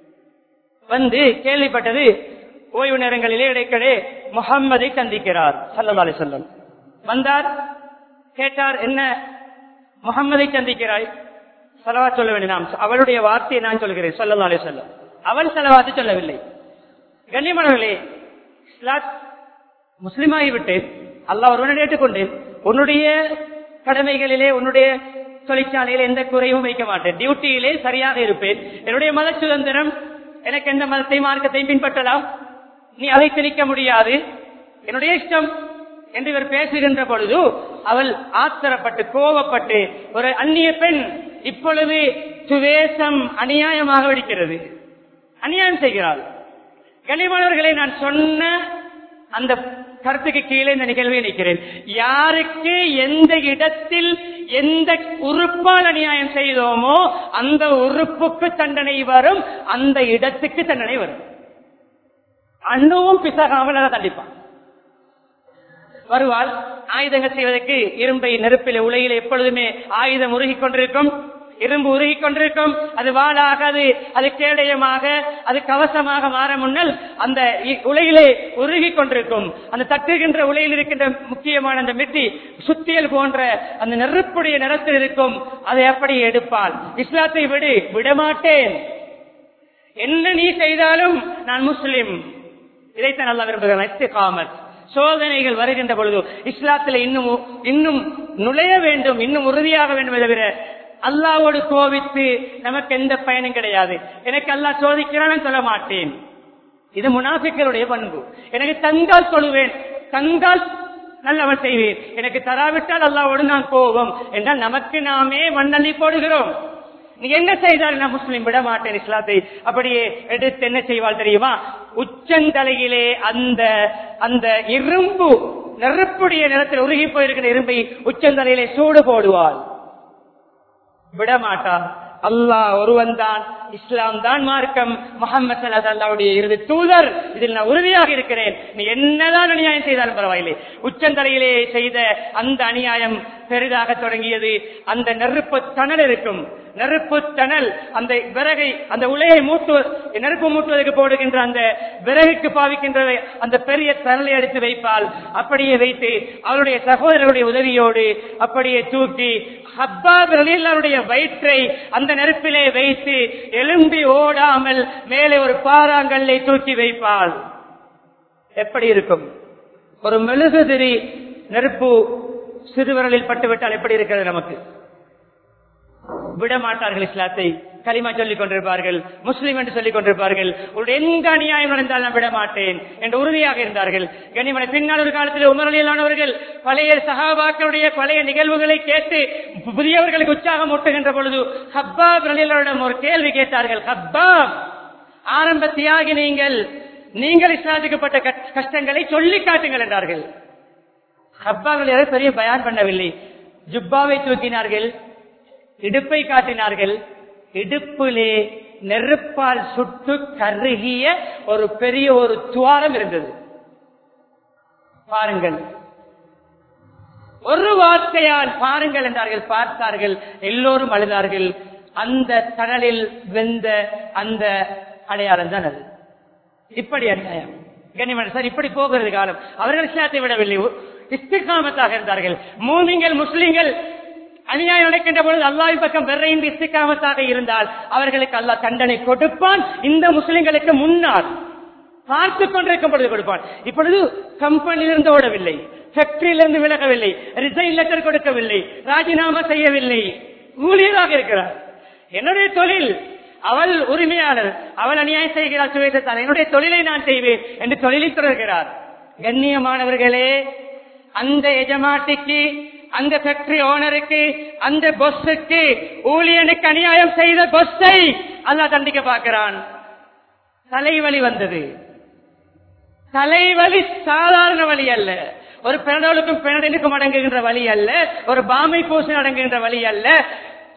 வந்து கேள்விப்பட்டது ஓய்வு நேரங்களிலே இடைக்கடே முகம்மதை சந்திக்கிறார் சல்லா அலி சொல்லம் வந்தார் கேட்டார் என்ன முகம்மதை சந்திக்கிறாய் செலவா சொல்ல வேண்டும் நாம் அவளுடைய வார்த்தையை நான் சொல்கிறேன் சல்லா அலி சொல்லம் அவள் செலவாத்து சொல்லவில்லை கண்ணியமானவர்களே இஸ்லாத் முஸ்லிமாகி விட்டேன் அல்லாஹ் ஒருவனை ஏற்றுக்கொண்டேன் உன்னுடைய கடமைகளிலே உன்னுடைய தொழிற்சாலையில எந்த குறையும் வைக்க மாட்டேன் டியூட்டியிலே சரியாக இருப்பேன் என்னுடைய மத சுதந்திரம் எனக்கு எந்த மதத்தை மார்க்கத்தையும் பின்பற்றலாம் நீ அதை திணிக்க முடியாது என்னுடைய இஷ்டம் என்று இவர் பேசுகின்ற பொழுது அவள் ஆத்திரப்பட்டு கோபப்பட்டு ஒரு அந்நிய பெண் இப்பொழுது சுவேசம் அநியாயமாக வெடிக்கிறது அநியாயம் செய்கிறாள் கனிமானவர்களை நான் சொன்ன அந்த கருத்துக்கு கீழே இந்த நிகழ்வை நிற்கிறேன் யாருக்கு எந்த இடத்தில் எந்த உறுப்பால் அநியாயம் செய்தோமோ அந்த உறுப்புக்கு தண்டனை வரும் அந்த இடத்துக்கு தண்டனை வரும் அண்ணுவும் பிசகாமல் அதை தண்டிப்பான் வருவாள் ஆயுதங்கள் செய்வதற்கு இரும்பை நெருப்பில் உலையில் எப்பொழுதுமே ஆயுதம் உருகிக் கொண்டிருக்கும் இரும்பு உருகிக் கொண்டிருக்கும் அது வாளாகாது அது கேடயமாக அது கவசமாக மாற முன்னல் அந்த இ- உலையிலே உருகிக் கொண்டிருக்கும் அந்த தட்டுகின்ற உலையில் இருக்கின்ற முக்கியமான அந்த மிட்டி சுத்தியல் போன்ற அந்த நெருப்புடைய நிறத்தில் இருக்கும் அதை அப்படி எடுப்பாள் இஸ்லாத்தை விடு விடமாட்டேன் என்ன நீ செய்தாலும் நான் முஸ்லிம் இதைத்தான் நல்லா விரும்புகிறேன் இஸ்திகாமத். சோதனைகள் வருகின்ற பொழுது இஸ்லாத்தில் இன்னும் இன்னும் நுழைய வேண்டும் இன்னும் உறுதியாக வேண்டும் தவிர அல்லாவோடு கோவித்து நமக்கு எந்த பயனும் கிடையாது எனக்கு அல்லாஹ் சோதிக்கிறான்னு சொல்ல மாட்டேன் இது முனாஃபிக்களுடைய பண்பு எனக்கு தந்தால் சொல்லுவேன் தந்தால் நல்லவன் செய்வேன் எனக்கு தராவிட்டால் அல்லாவோடு நான் கோபம் என்றால் நமக்கு நாமே மண்ணள்ளி போடுகிறோம் நீ என்ன செய்தால் நான் முஸ்லிம் விட மாட்டேன் இஸ்லாத்தை அப்படியே எடுத்து என்ன செய்வாள் தெரியுமா உச்சந்தலையிலே அந்த அந்த இரும்பு நெருப்புடைய நிறத்தில் உருகி போயிருக்கிற இரும்பை உச்சந்தலையிலே சூடு போடுவாள் விட மாட்டான் அல்லாஹ் ஒருவன் தான் இஸ்லாம் தான் மார்க்கம் முகமது அல்லாவுடைய இறுதி தூதர் இதில் நான் உறுதியாக இருக்கிறேன் நீ என்னதான் அநியாயம் செய்தாலும் பரவாயில்லை உச்சந்தலையிலே செய்த அந்த அநியாயம் பெரிதாக தொடங்கியது அந்த நெருப்பு தணல் இருக்கும் நெருப்பு தணல் அந்த விறகை அந்த உலையை மூட்டு நெருப்பு மூட்டுவதற்கு போடுகின்ற அந்த விறகுக்கு பாவிக்கின்ற அந்த பெரிய தணலை எடுத்து வைப்பால் அப்படியே வைத்து அவருடைய சகோதரருடைய உதவியோடு அப்படியே தூக்கி ஹப்பாருடைய வயிற்றை அந்த நெருப்பிலே வைத்து எலும்பி ஓடாமல் மேலே ஒரு பாறாங்கல்லை தூக்கி வைப்பாள் எப்படி இருக்கும் ஒரு மெழுகுதிரி நெருப்பு சிறுவரலில் பட்டுவிட்டால் எப்படி இருக்கிறது நமக்கு விட மாட்டார்கள் இஸ்லாத்தை களிமா சொல்லிக் கொண்டிருப்பார்கள் முஸ்லிம் என்று சொல்லிக் கொண்டிருப்பார்கள் ஒரு எந்த அநியாயம் நடந்தால் நான் விட மாட்டேன் என்று உறுதியாக இருந்தார்கள் கனிமனை பின்னால் ஒரு காலத்தில் உமரலியலானவர்கள் பழைய சகாபாக்களுடைய பழைய நிகழ்வுகளை கேட்டு புதியவர்களுக்கு உற்சாகம் ஊட்டுகின்ற பொழுது ஹப்பாப் ரலியலானிடம் ஒரு கேள்வி கேட்டார்கள் ஹப்பாப் ஆரம்ப தியாகி நீங்கள் நீங்கள் இஸ்லாத்துக்குப்பட்ட கஷ்ட- கஷ்டங்களை சொல்லி காட்டுங்கள் என்றார்கள் ஹப்பாக்கள் யாரும் பெரிய பயான் பண்ணவில்லை ஜுப்பாவை தூக்கினார்கள் இடுப்பை காட்டினார்கள் இடுப்பிலே நெருப்பால் சுட்டு கருகிய ஒரு பெரிய ஒரு துவாரம் இருந்தது பாருங்கள் ஒரு வார்த்தையால் பாருங்கள் என்றார்கள் பார்த்தார்கள் எல்லோரும் அழுதார்கள் அந்த தணலில் வெந்த அந்த அடையாளம் தான் அது இப்படி அநியாயம் கனிமன் சார் இப்படி போகிறது காலம் அவர்கள் இஸ்லாத்தை விடவில்லை இஸ்திகாமத்தாக இருந்தார்கள் மூமிங்கள் முஸ்லிம்கள் அநியாயம் நடக்கின்ற பொழுது அல்லாஹ் பக்கம் வெறைந்து இஸ்திகாமத்தாக இருந்தால் அவர்களுக்கு அல்லாஹ் தண்டனை கொடுப்பான் இந்த முஸ்லிம்களுக்கு முன்னால் பார்த்து கொண்டிருக்கும் பொழுது கொடுப்பான் இப்பொழுது கம்பெனியிலிருந்து ஓடவில்லை ஃபேக்டரியிலிருந்து விலகவில்லை ரிசைன் லெட்டர் கொடுக்கவில்லை ராஜினாமா செய்யவில்லை ஊழியராக இருக்கிறார் என்னுடைய தொழில் அவள் உரிமையாளர் அவள் அநியாயம் செய்கிறார் சுவேதத்தால் என்னுடைய தொழிலை நான் செய்வேன் என்று தொழிலில் தொடர்கிறார் கண்ணியமானவர்களே அந்த எஜமாட்டிக்கு அந்த ஃபேக்டரி ஓனருக்கு அந்த பொஸ்ஸுக்கு ஊழியனுக்கு அநியாயம் செய்த பொஸ்ஸை அல்லாஹ் தண்டிக்க பார்க்கிறான் தலைவலி வந்தது தலைவலி சாதாரண வழி அல்ல ஒரு பெனடோலுக்கும் பெனடனுக்கும் அடங்குகின்ற வழி அல்ல ஒரு பாமை பூசன் அடங்குகின்ற வழி அல்ல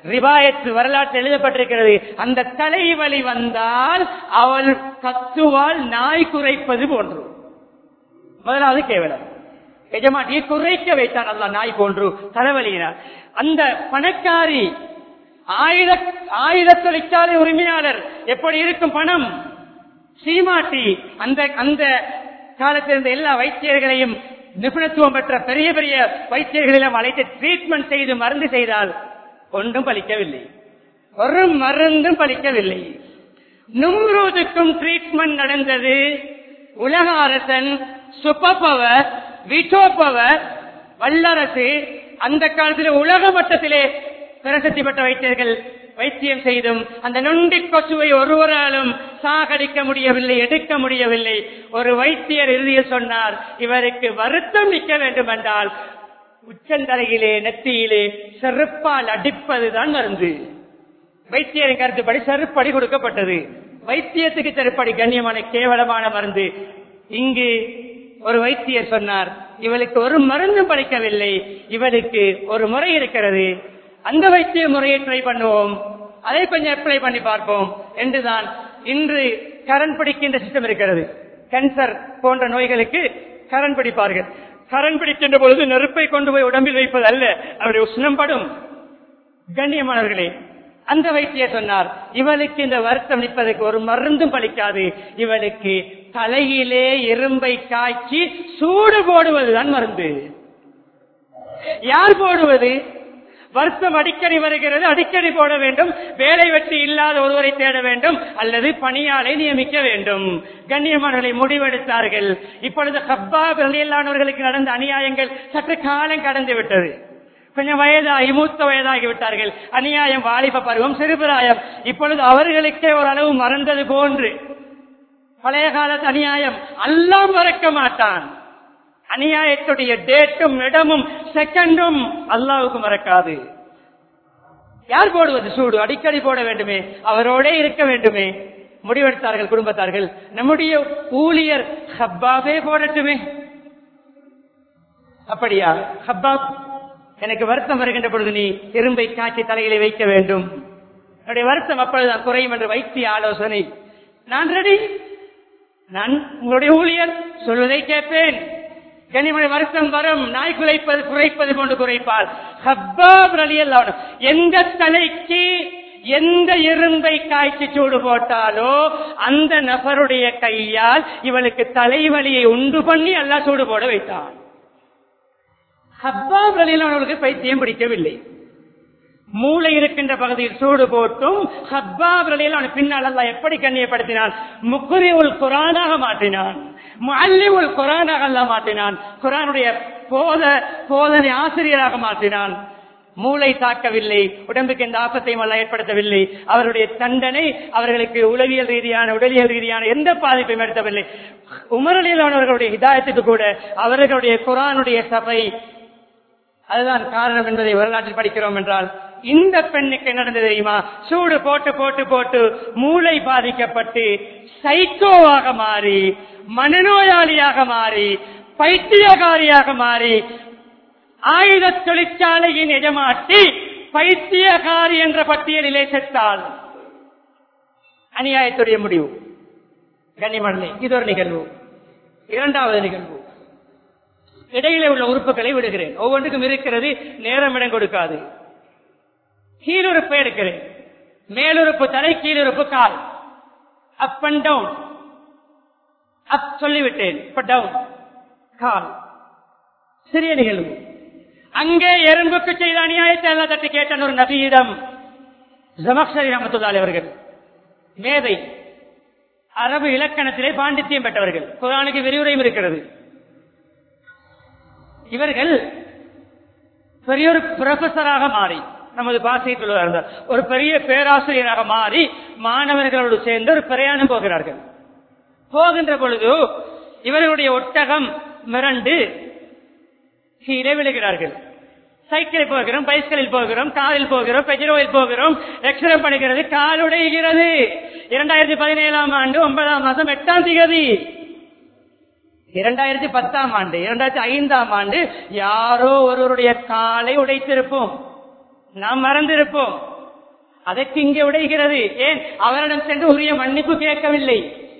ரிவாயத்து வரலாற்று எழுதப்பட்டிருக்கிறது அந்த தலைவலி வந்தால் அவள் கத்துவால் நாய் குறைப்பது போன்று முதலாவது கேவலம் எஜமாட்டியை குறைக்க வைத்தான் அல்ல நாய் போன்று தலைவலியினார் அந்த பணக்காரி ஆயுத ஆயுத தொழிற்சாலை உரிமையாளர் எப்படி இருக்கும் பணம் சீமாட்டி அந்த அந்த காலத்தில் இருந்த எல்லா வைத்தியர்களையும் நிபுணத்துவம் பெற்ற பெரிய பெரிய வைத்தியர்களெல்லாம் அழைத்து ட்ரீட்மெண்ட் செய்து மருந்து செய்தால் ஒன்றும் பலிக்கவில்லை ஒரு மருந்தும் பலிக்கவில்லை நும்ரூதுக்கும் ட்ரீட்மெண்ட் நடந்தது உலக அரசன் சுப்பவர் விட்டோப்பவர் வல்லரசு அந்த காலத்தில் உலக மட்டத்திலே பிரசித்தி பெற்ற வைத்தியர்கள் வைத்தியம் செய்தும் அந்த நொண்டி கொசுவை ஒருவராலும் சாகடிக்க முடியவில்லை எடுக்க முடியவில்லை ஒரு வைத்தியர் இறுதியில் சொன்னார் இவருக்கு வருத்தம் நிற்க வேண்டும் என்றால் உச்சந்தலையிலே நெத்தியிலே செருப்பால் அடிப்பதுதான் மருந்து வைத்தியரின் கருத்துப்படி செருப்படி கொடுக்கப்பட்டது வைத்தியத்துக்கு செருப்படி கண்ணியமான கேவலமான மருந்து இங்கு ஒரு வைத்தியர் சொன்னார் இவளுக்கு ஒரு மருந்தும் படைக்கவில்லை இவளுக்கு ஒரு முறை இருக்கிறது அந்த வைத்திய முறையை ட்ரை பண்ணுவோம் அதை கொஞ்சம் அப்ளை பண்ணி பார்ப்போம் என்றுதான் இன்று கரண் பிடிக்கின்ற சிஸ்டம் இருக்கிறது கேன்சர் போன்ற நோய்களுக்கு கரண் பிடிப்பார்கள் கரண் பிடிக்கின்ற பொழுது நெருப்பை கொண்டு போய் உடம்பில் வைப்பது அல்ல அவருடைய உஷ்ணம் படும் கண்ணியமானவர்களே அந்த வைத்தியர் சொன்னார் இவளுக்கு இந்த வருத்தம் நிற்பதற்கு ஒரு மருந்தும் பலிக்காது இவளுக்கு தலையிலே இரும்பை காய்ச்சி சூடு போடுவதுதான் மருந்து யார் போடுவது வருத்தம் அடிக்கடி வருகிறது அடிக்கடி போட வேண்டும் வேலை வெற்றி இல்லாத ஒருவரை தேட வேண்டும் அல்லது பணியாளை நியமிக்க வேண்டும் கண்ணியமானவர்களை முடிவெடுத்தார்கள் இப்பொழுது ஹப்பா பிரதியில்லானவர்களுக்கு நடந்த அநியாயங்கள் சற்று காலம் கடந்து விட்டது கொஞ்சம் வயதாகி மூத்த வயதாகி விட்டார்கள் அநியாயம் வாலிப பருவம் சிறுபிராயம் இப்பொழுது அவர்களுக்கே ஓரளவு மறந்தது போன்று பழைய காலத்து அநியாயம் எல்லாம் மறக்க மாட்டான் அநியாயத்துடைய டேட்டும் இடமும் செகண்டும் அல்லாவுக்கு மறக்காது யார் போடுவது சூடு அடிக்கடி போட வேண்டுமே அவரோடே இருக்க வேண்டுமே முடிவெடுத்தார்கள் குடும்பத்தார்கள் நம்முடைய ஊழியர் ஹப்பாவே போடட்டுமே அப்படியா ஹப்பாப் எனக்கு வருத்தம் வருகின்ற பொழுது நீ இரும்பை காய்ச்சி தலையிலே வைக்க வேண்டும் என்னுடைய வருத்தம் அப்பொழுதுதான் குறையும் என்று வைத்திய ஆலோசனை நான் ரெடி நான் உங்களுடைய ஊழியர் சொல்வதை கேட்பேன் கனிமொழி வருத்தம் வரும் நாய் குலைப்பது குறைப்பது கொண்டு குறைப்பால் ஹப்பாப் ரலியல்லாஹு அன்ஹு எந்த தலைக்கு எந்த இரும்பை காய்ச்சி சூடு போட்டாலோ அந்த நபருடைய கையால் இவளுக்கு தலைவலியை உண்டு பண்ணி எல்லாம் சூடு போட வைத்தான் ஹப்பாப் ரலியல்லாஹு பைத்தியம் பிடிக்கவில்லை மூளை இருக்கின்ற பகுதியில் சூடு போட்டும் ஹப்பாப் ரலியல்லாஹு பின்னால் அல்லாஹ் எப்படி கண்ணியப்படுத்தினான் முக்குரி உல் குரானாக மாற்றினான் முஅல்லி உல் குரானாக அல்லாஹ் மாற்றினான் குரானுடைய போத போதனை ஆசிரியராக மாற்றினான் மூளை தாக்கவில்லை உடம்புக்கு எந்த ஆபத்தையும் அல்ல ஏற்படுத்தவில்லை அவருடைய தண்டனை அவர்களுக்கு உளவியல் ரீதியான உடலியல் ரீதியான எந்த பாதிப்பையும் ஏற்படுத்தவில்லை உமரலியலானவர்களுடைய ஹிதாயத்துக்கு கூட அவர்களுடைய குரானுடைய சபை அதுதான் காரணம் என்பதை வரலாற்றில் படிக்கிறோம் என்றால் இந்த பெண்ணுக்கு என்ன நடந்தது தெரியுமா சூடு போட்டு போட்டு போட்டு மூளை பாதிக்கப்பட்டு சைக்கோவாக மாறி மனநோயாளியாக மாறி பைத்தியகாரியாக மாறி ஆயுத தொழிற்சாலையின் எஜமாட்டி பைத்தியகாரி என்ற பட்டியலிலே செத்தாள் அநியாயத்துடைய முடிவு கன்னிமணி இது ஒரு நிகழ்வு இரண்டாவது நிகழ்வு இடையிலே உள்ள உறுப்புகளை விடுகிறேன் ஒவ்வொன்றுக்கும் இருக்கிறது நேரம் இடம் கொடுக்காது கீழுறுப்பை எடுக்கிறேன் மேலுறுப்பு தலை கீழுறுப்பு கால் அப் அண்ட் டவுன் அப் சொல்லிவிட்டேன் இப்ப டவுன் கால் சிறிய நிகழ்வு அங்கே எறும்புக்கு செய்த அநியாயத்தை எல்லாம் தட்டி கேட்டான் ஒரு நபியிடம் ஜமக்சரி ரமத்துல்லாலி அவர்கள் மேதை அரபு இலக்கணத்திலே பாண்டித்தியம் பெற்றவர்கள் குரானுக்கு விரிவுரையும் இருக்கிறது இவர்கள் பெரிய ஒரு ப்ரொஃபஸராக மாறி நமது பாசையில் இருந்தார் ஒரு பெரிய பேராசிரியராக மாறி மாணவர்களோடு சேர்ந்து ஒரு பிரயாணம் போகிறார்கள் போகின்ற பொழுது இவர்களுடைய ஒட்டகம் மிரண்டு கீழே விழுகிறார்கள் சைக்கிளில் போகிறோம் பைஸ்களில் போகிறோம் காரில் போகிறோம் பெஜரோவில் போகிறோம் எக்ஸ்ரே பண்ணுகிறது கால் உடைகிறது இரண்டாயிரத்தி பதினேழாம் ஆண்டு ஒன்பதாம் மாதம் எட்டாம் திகதி இரண்டாயிரத்தி பத்தாம் ஆண்டு இரண்டாயிரத்தி ஐந்தாம் ஆண்டு யாரோ ஒருவருடைய காலை உடைத்திருப்போம் நாம் மறந்திருப்போம் அதற்கு இங்கே உடைகிறது ஏன் அவரிடம் சென்று உரிய மன்னிப்பு கேட்கவில்லை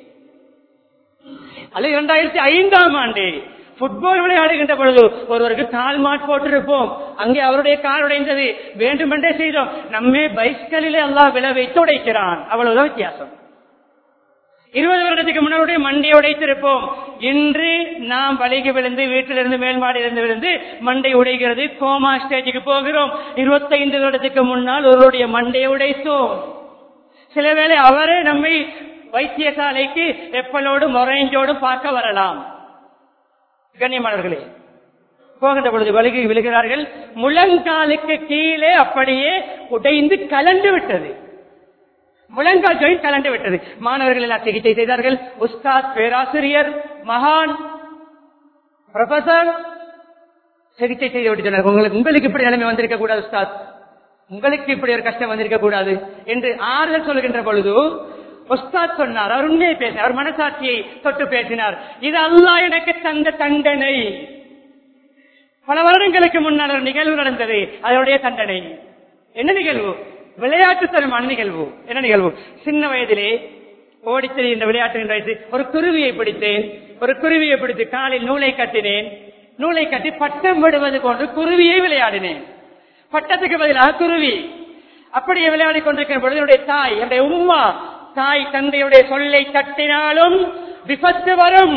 அது இரண்டாயிரத்தி ஐந்தாம் ஆண்டு புட்பால் விளையாடுகின்ற பொழுது ஒருவருக்கு கால் மாட் போட்டிருப்போம் அங்கே அவருடைய கால் உடைந்தது வேண்டுமென்றே செய்தோம் நம்மே பைஸ்கலிலே எல்லாம் விழ வைத்து உடைக்கிறான் அவ்வளவுதான் வித்தியாசம் இருபது வருடத்துக்கு முன்னருடைய மண்டையை உடைத்திருப்போம் இன்று நாம் வலிக்கு விழுந்து வீட்டிலிருந்து மேல் மாடியிலிருந்து விழுந்து மண்டை உடைகிறது கோமா ஸ்டேஜுக்கு போகிறோம் இருபத்தைந்து வருடத்துக்கு முன்னால் ஒருவருடைய மண்டையை உடைத்தோம் சில வேளை அவரே நம்மை வைத்தியசாலைக்கு எப்பலோடு மொரைஞ்சோடு பார்க்க வரலாம் கண்ணியமானவர்களே போகின்ற பொழுது வலிக்கு விழுகிறார்கள் முழங்காலுக்கு கீழே அப்படியே உடைந்து கலண்டு விட்டது முழங்கால் ஜாயின் கலண்டு விட்டது மாணவர்கள் எல்லாம் சிகிச்சை செய்தார்கள் உஸ்தாத் பேராசிரியர் மகான் ப்ரொஃபசர் சிகிச்சை செய்து விட்டு சொன்னார் உங்களுக்கு உங்களுக்கு இப்படி நிலைமை வந்திருக்க கூடாது உஸ்தாத் உங்களுக்கு இப்படி ஒரு கஷ்டம் வந்திருக்க கூடாது என்று ஆறுதல் சொல்கின்ற பொழுது உஸ்தாத் சொன்னார் அவர் உண்மையை பேசினார் அவர் மனசாட்சியை தொட்டு பேசினார் இது அல்லாஹ் எனக்கு தந்த தண்டனை பல வருடங்களுக்கு முன்னால் ஒரு நிகழ்வு நடந்தது அதனுடைய தண்டனை என்ன நிகழ்வு விளையாட்டுத்தனமான நிகழ்வு என்ன நிகழ்வு சின்ன வயதிலே ஓடித் திரிகின்ற விளையாட்டு வயசு ஒரு குருவியை பிடித்தேன் ஒரு குருவியை பிடித்து காலில் நூலை கட்டினேன் நூலை கட்டி பட்டம் விடுவது போன்று குருவியை விளையாடினேன் பட்டத்துக்கு பதிலாக குருவி அப்படியே விளையாடி கொண்டிருக்கிற பொழுது என்னுடைய தாய் என்னுடைய உம்மா தாய் தந்தையுடைய சொல்லை தட்டினாலும் விபத்து வரும்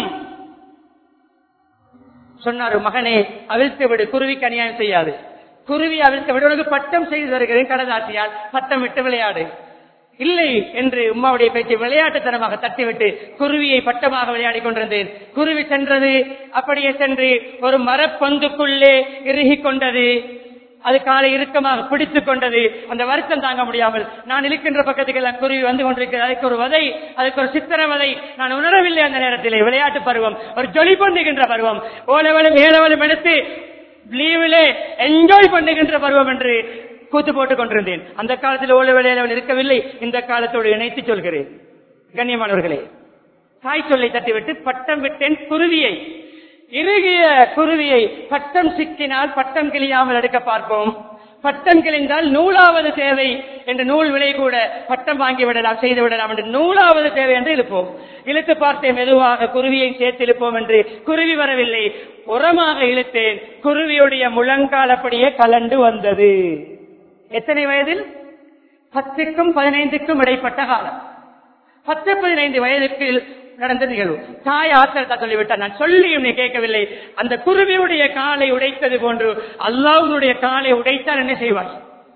சொன்னார் மகனே அவிழ்த்து விடு குருவிக்கு அநியாயம் செய்யாது குருவி அவிழ்த்து விடு உனக்கு பட்டம் செய்து தருகிறேன் கடதாசியால் பட்டம் விட்டு விளையாடு இல்லை என்று உம்மாவுடைய பேச்சை விளையாட்டுத்தனமாக தட்டிவிட்டு குருவியை பட்டமாக விளையாடி கொண்டிருந்தேன் குருவி சென்றது அப்படியே சென்று ஒரு மரப்பந்துக்குள்ளே இறுகிக் கொண்டது அது காலை இறுக்கமாக பிடித்துக் கொண்டது அந்த வருத்தம் தாங்க முடியாமல் நான் இழுக்கின்ற பக்கத்துக்கு எல்லாம் குருவி வந்து கொண்டிருக்கிறது அதுக்கு ஒரு வதை அதுக்கு ஒரு சித்திரவதை நான் உணரவில்லை அந்த நேரத்திலே விளையாட்டு பருவம் ஒரு ஜொலி பண்ணுகின்ற பருவம் ஓலவலும் ஏலவலும் எடுத்து லீவிலே என்ஜாய் பண்ணுகின்ற பருவம் என்று கூத்து போட்டுக் கொண்டிருந்தேன் அந்த காலத்தில் ஓல வேலையில் இருக்கவில்லை இந்த காலத்தோடு இணைத்து சொல்கிறேன் கண்ணியமானவர்களே தாய் சொல்லை தட்டிவிட்டு பட்டம் விட்டேன் குருவியை இறுகிய குருவியை பட்டம் சிக்கினால் பட்டம் கிளியாமல் எடுக்க பார்ப்போம் பட்டம் கிழிந்தால் நூலாவது தேவை என்று நூல் விலை கூட பட்டம் வாங்கி விடலாம் செய்து விடலாம் என்று நூலாவது தேவை என்று இழுப்போம் இழுத்து பார்த்தேன் மெதுவாக குருவியை சேர்த்து இழுப்போம் என்று குருவி வரவில்லை உரமாக இழுத்தேன் குருவியுடைய முழங்கால் அப்படியே கலண்டு வந்தது எத்தனை வயதில் பத்துக்கும் பதினைந்துக்கும் இடைப்பட்ட காலம் பத்து பதினைந்து வயதுக்கு நடந்த நிகழ்வு தாய் ஆத்திரத்தா சொல்லிவிட்டார் நான் சொல்லியும் நீ கேட்கவில்லை அந்த குருவியுடைய காலை உடைத்தது போன்று அல்லாவுடைய காலை உடைத்தால் என்ன செய்வார்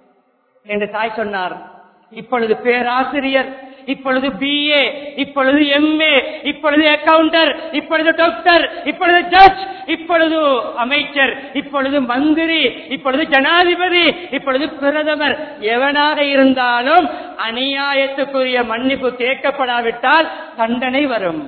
என்று தாய் சொன்னார் இப்பொழுது பேராசிரியர் இப்பொழுது பிஏ இப்பொழுது எம்ஏ இப்பொழுது அக்கவுண்டர் இப்பொழுது டாக்டர் இப்பொழுது ஜட்ஜ் இப்பொழுது அமைச்சர் இப்பொழுது மந்திரி இப்பொழுது ஜனாதிபதி இப்பொழுது பிரதமர் எவனாக இருந்தாலும் அநியாயத்துக்குரிய மன்னிப்பு கேட்கப்படாவிட்டால் தண்டனை வரும்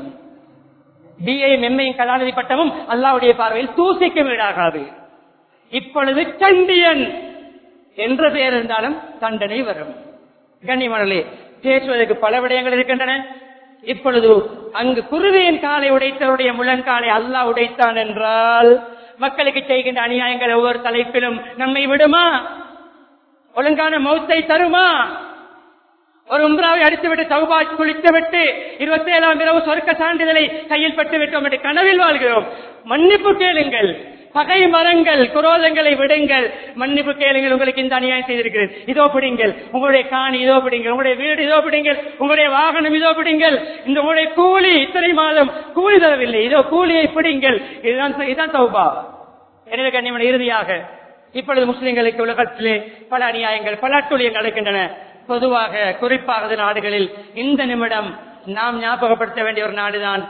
பிஏயும் எம்ஏயும் கலாநிதி பட்டமும் அல்லாவுடைய பார்வையில் தூசிக்கு வீடாகாது இப்பொழுது சண்டியன் என்ற பெயர் இருந்தாலும் தண்டனை வரும் கண்ணியமனே பேசுவதற்கு பல விடயங்கள் இருக்கின்றன இப்பொழுது அங்கு குருவியின் காலை உடைத்தவருடைய முழங்காலை அல்லாஹ் உடைத்தான் என்றால் மக்களுக்கு செய்கின்ற அநியாயங்கள் ஒவ்வொரு தலைப்பிலும் நம்மை விடுமா ஒழுங்கான மௌத்தை தருமா ஒரு உம்ராவை அடித்துவிட்டு சௌபா குளித்துவிட்டு இருபத்தி ஏழாம் இரவு சொர்க்க சான்றிதழை கையில் பட்டு விட்டோம் என்று கனவில் வாழ்கிறோம் மன்னிப்பு கேளுங்கள் பகை மரங்கள் குரோதங்களை விடுங்கள் மன்னிப்பு கேளுங்கள் உங்களுக்கு இந்த அநியாயம் செய்திருக்கிறேன் இதோ பிடிங்கள் உங்களுடைய காணி இதோ பிடிங்கள் உங்களுடைய வீடு இதோ பிடிங்கள் உங்களுடைய வாகனம் இதோ பிடிங்கள் இந்த உங்களுடைய கூலி இத்தனை மாதம் கூலி தரவில்லை இதோ கூலியை பிடிங்கள் இதுதான் இதுதான் சௌபா எனவே கண்ணியமன் இறுதியாக இப்பொழுது முஸ்லிம்களுக்கு உலகத்திலே பல அநியாயங்கள் பல அட்டுழியங்கள் நடக்கின்றன பொதுவாக குறிப்பாக நாடுகளில் இந்த நிமிடம் நாம் ஞாபகப்படுத்த வேண்டிய ஒரு நாடுதான்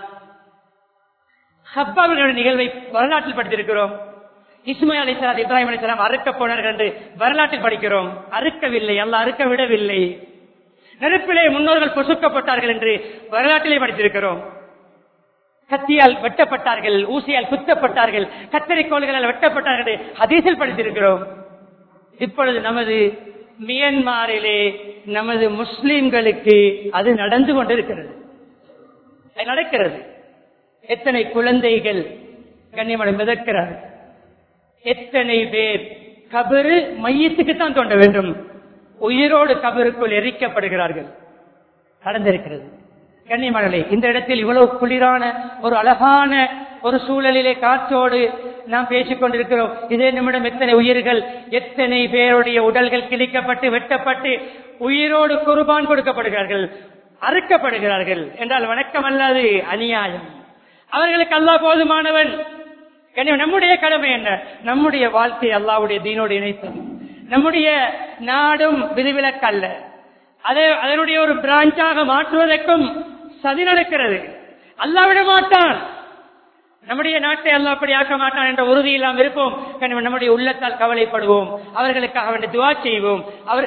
ஹப்பாவினுடைய நிகழ்வை வரலாற்றில் படித்திருக்கிறோம் இஸ்மாயில் அலிசலாம் இப்ராஹிம் அலிசலாம் அறுக்க போனார்கள் என்று வரலாற்றில் படிக்கிறோம் அறுக்கவில்லை அல்ல அறுக்க விடவில்லை நெருப்பிலே முன்னோர்கள் பொசுக்கப்பட்டார்கள் என்று வரலாற்றிலே படித்திருக்கிறோம் கத்தியால் வெட்டப்பட்டார்கள் ஊசியால் குத்தப்பட்டார்கள் கத்தரிக்கோள்களால் வெட்டப்பட்டார்கள் என்று ஹதீஸில் படித்திருக்கிறோம் இப்பொழுது நமது மியன்மாரிலே நமது முஸ்லிம்களுக்கு அது நடந்து கொண்டிருக்கிறது அது நடக்கிறது எத்தனை குழந்தைகள் கண்ணியமடை மிதக்கிறார் எத்தனை பேர் கபரு மையத்துக்கு தான் தோண்ட வேண்டும் உயிரோடு கபருக்குள் எரிக்கப்படுகிறார்கள் நடந்திருக்கிறது கன்னிமணலை இந்த இடத்தில் இவ்வளவு குளிரான ஒரு அழகான ஒரு சூழலிலே காற்றோடு நாம் பேசிக் கொண்டிருக்கிறோம் இதே நிமிடம் எத்தனை உயிர்கள் எத்தனை பேருடைய உடல்கள் கிழிக்கப்பட்டு வெட்டப்பட்டு உயிரோடு குர்பான் கொடுக்கப்படுகிறார்கள் அறுக்கப்படுகிறார்கள் என்றால் வணக்கம் அல்லாது அநியாயம் அவர்களுக்கு அல்லாஹ் போதுமானவன் எனவே நம்முடைய கடமை என்ன நம்முடைய வாழ்க்கை அல்லாவுடைய தீனோடு இணைப்பது நம்முடைய நாடும் விதிவிலக்கல்ல அதை அதனுடைய ஒரு பிரான்ச்சாக மாற்றுவதற்கும் சதி நடக்கிறது அல்லாஹ் விட மாட்டான் நம்முடைய நாட்டை அல்லாஹ் அப்படி ஆக்க மாட்டான் என்ற உறுதி இல்லாமல் இருப்போம் கனிம நம்முடைய உள்ளத்தால் கவலைப்படுவோம் அவர்களுக்காக வேண்டிய துவா செய்வோம் அவர்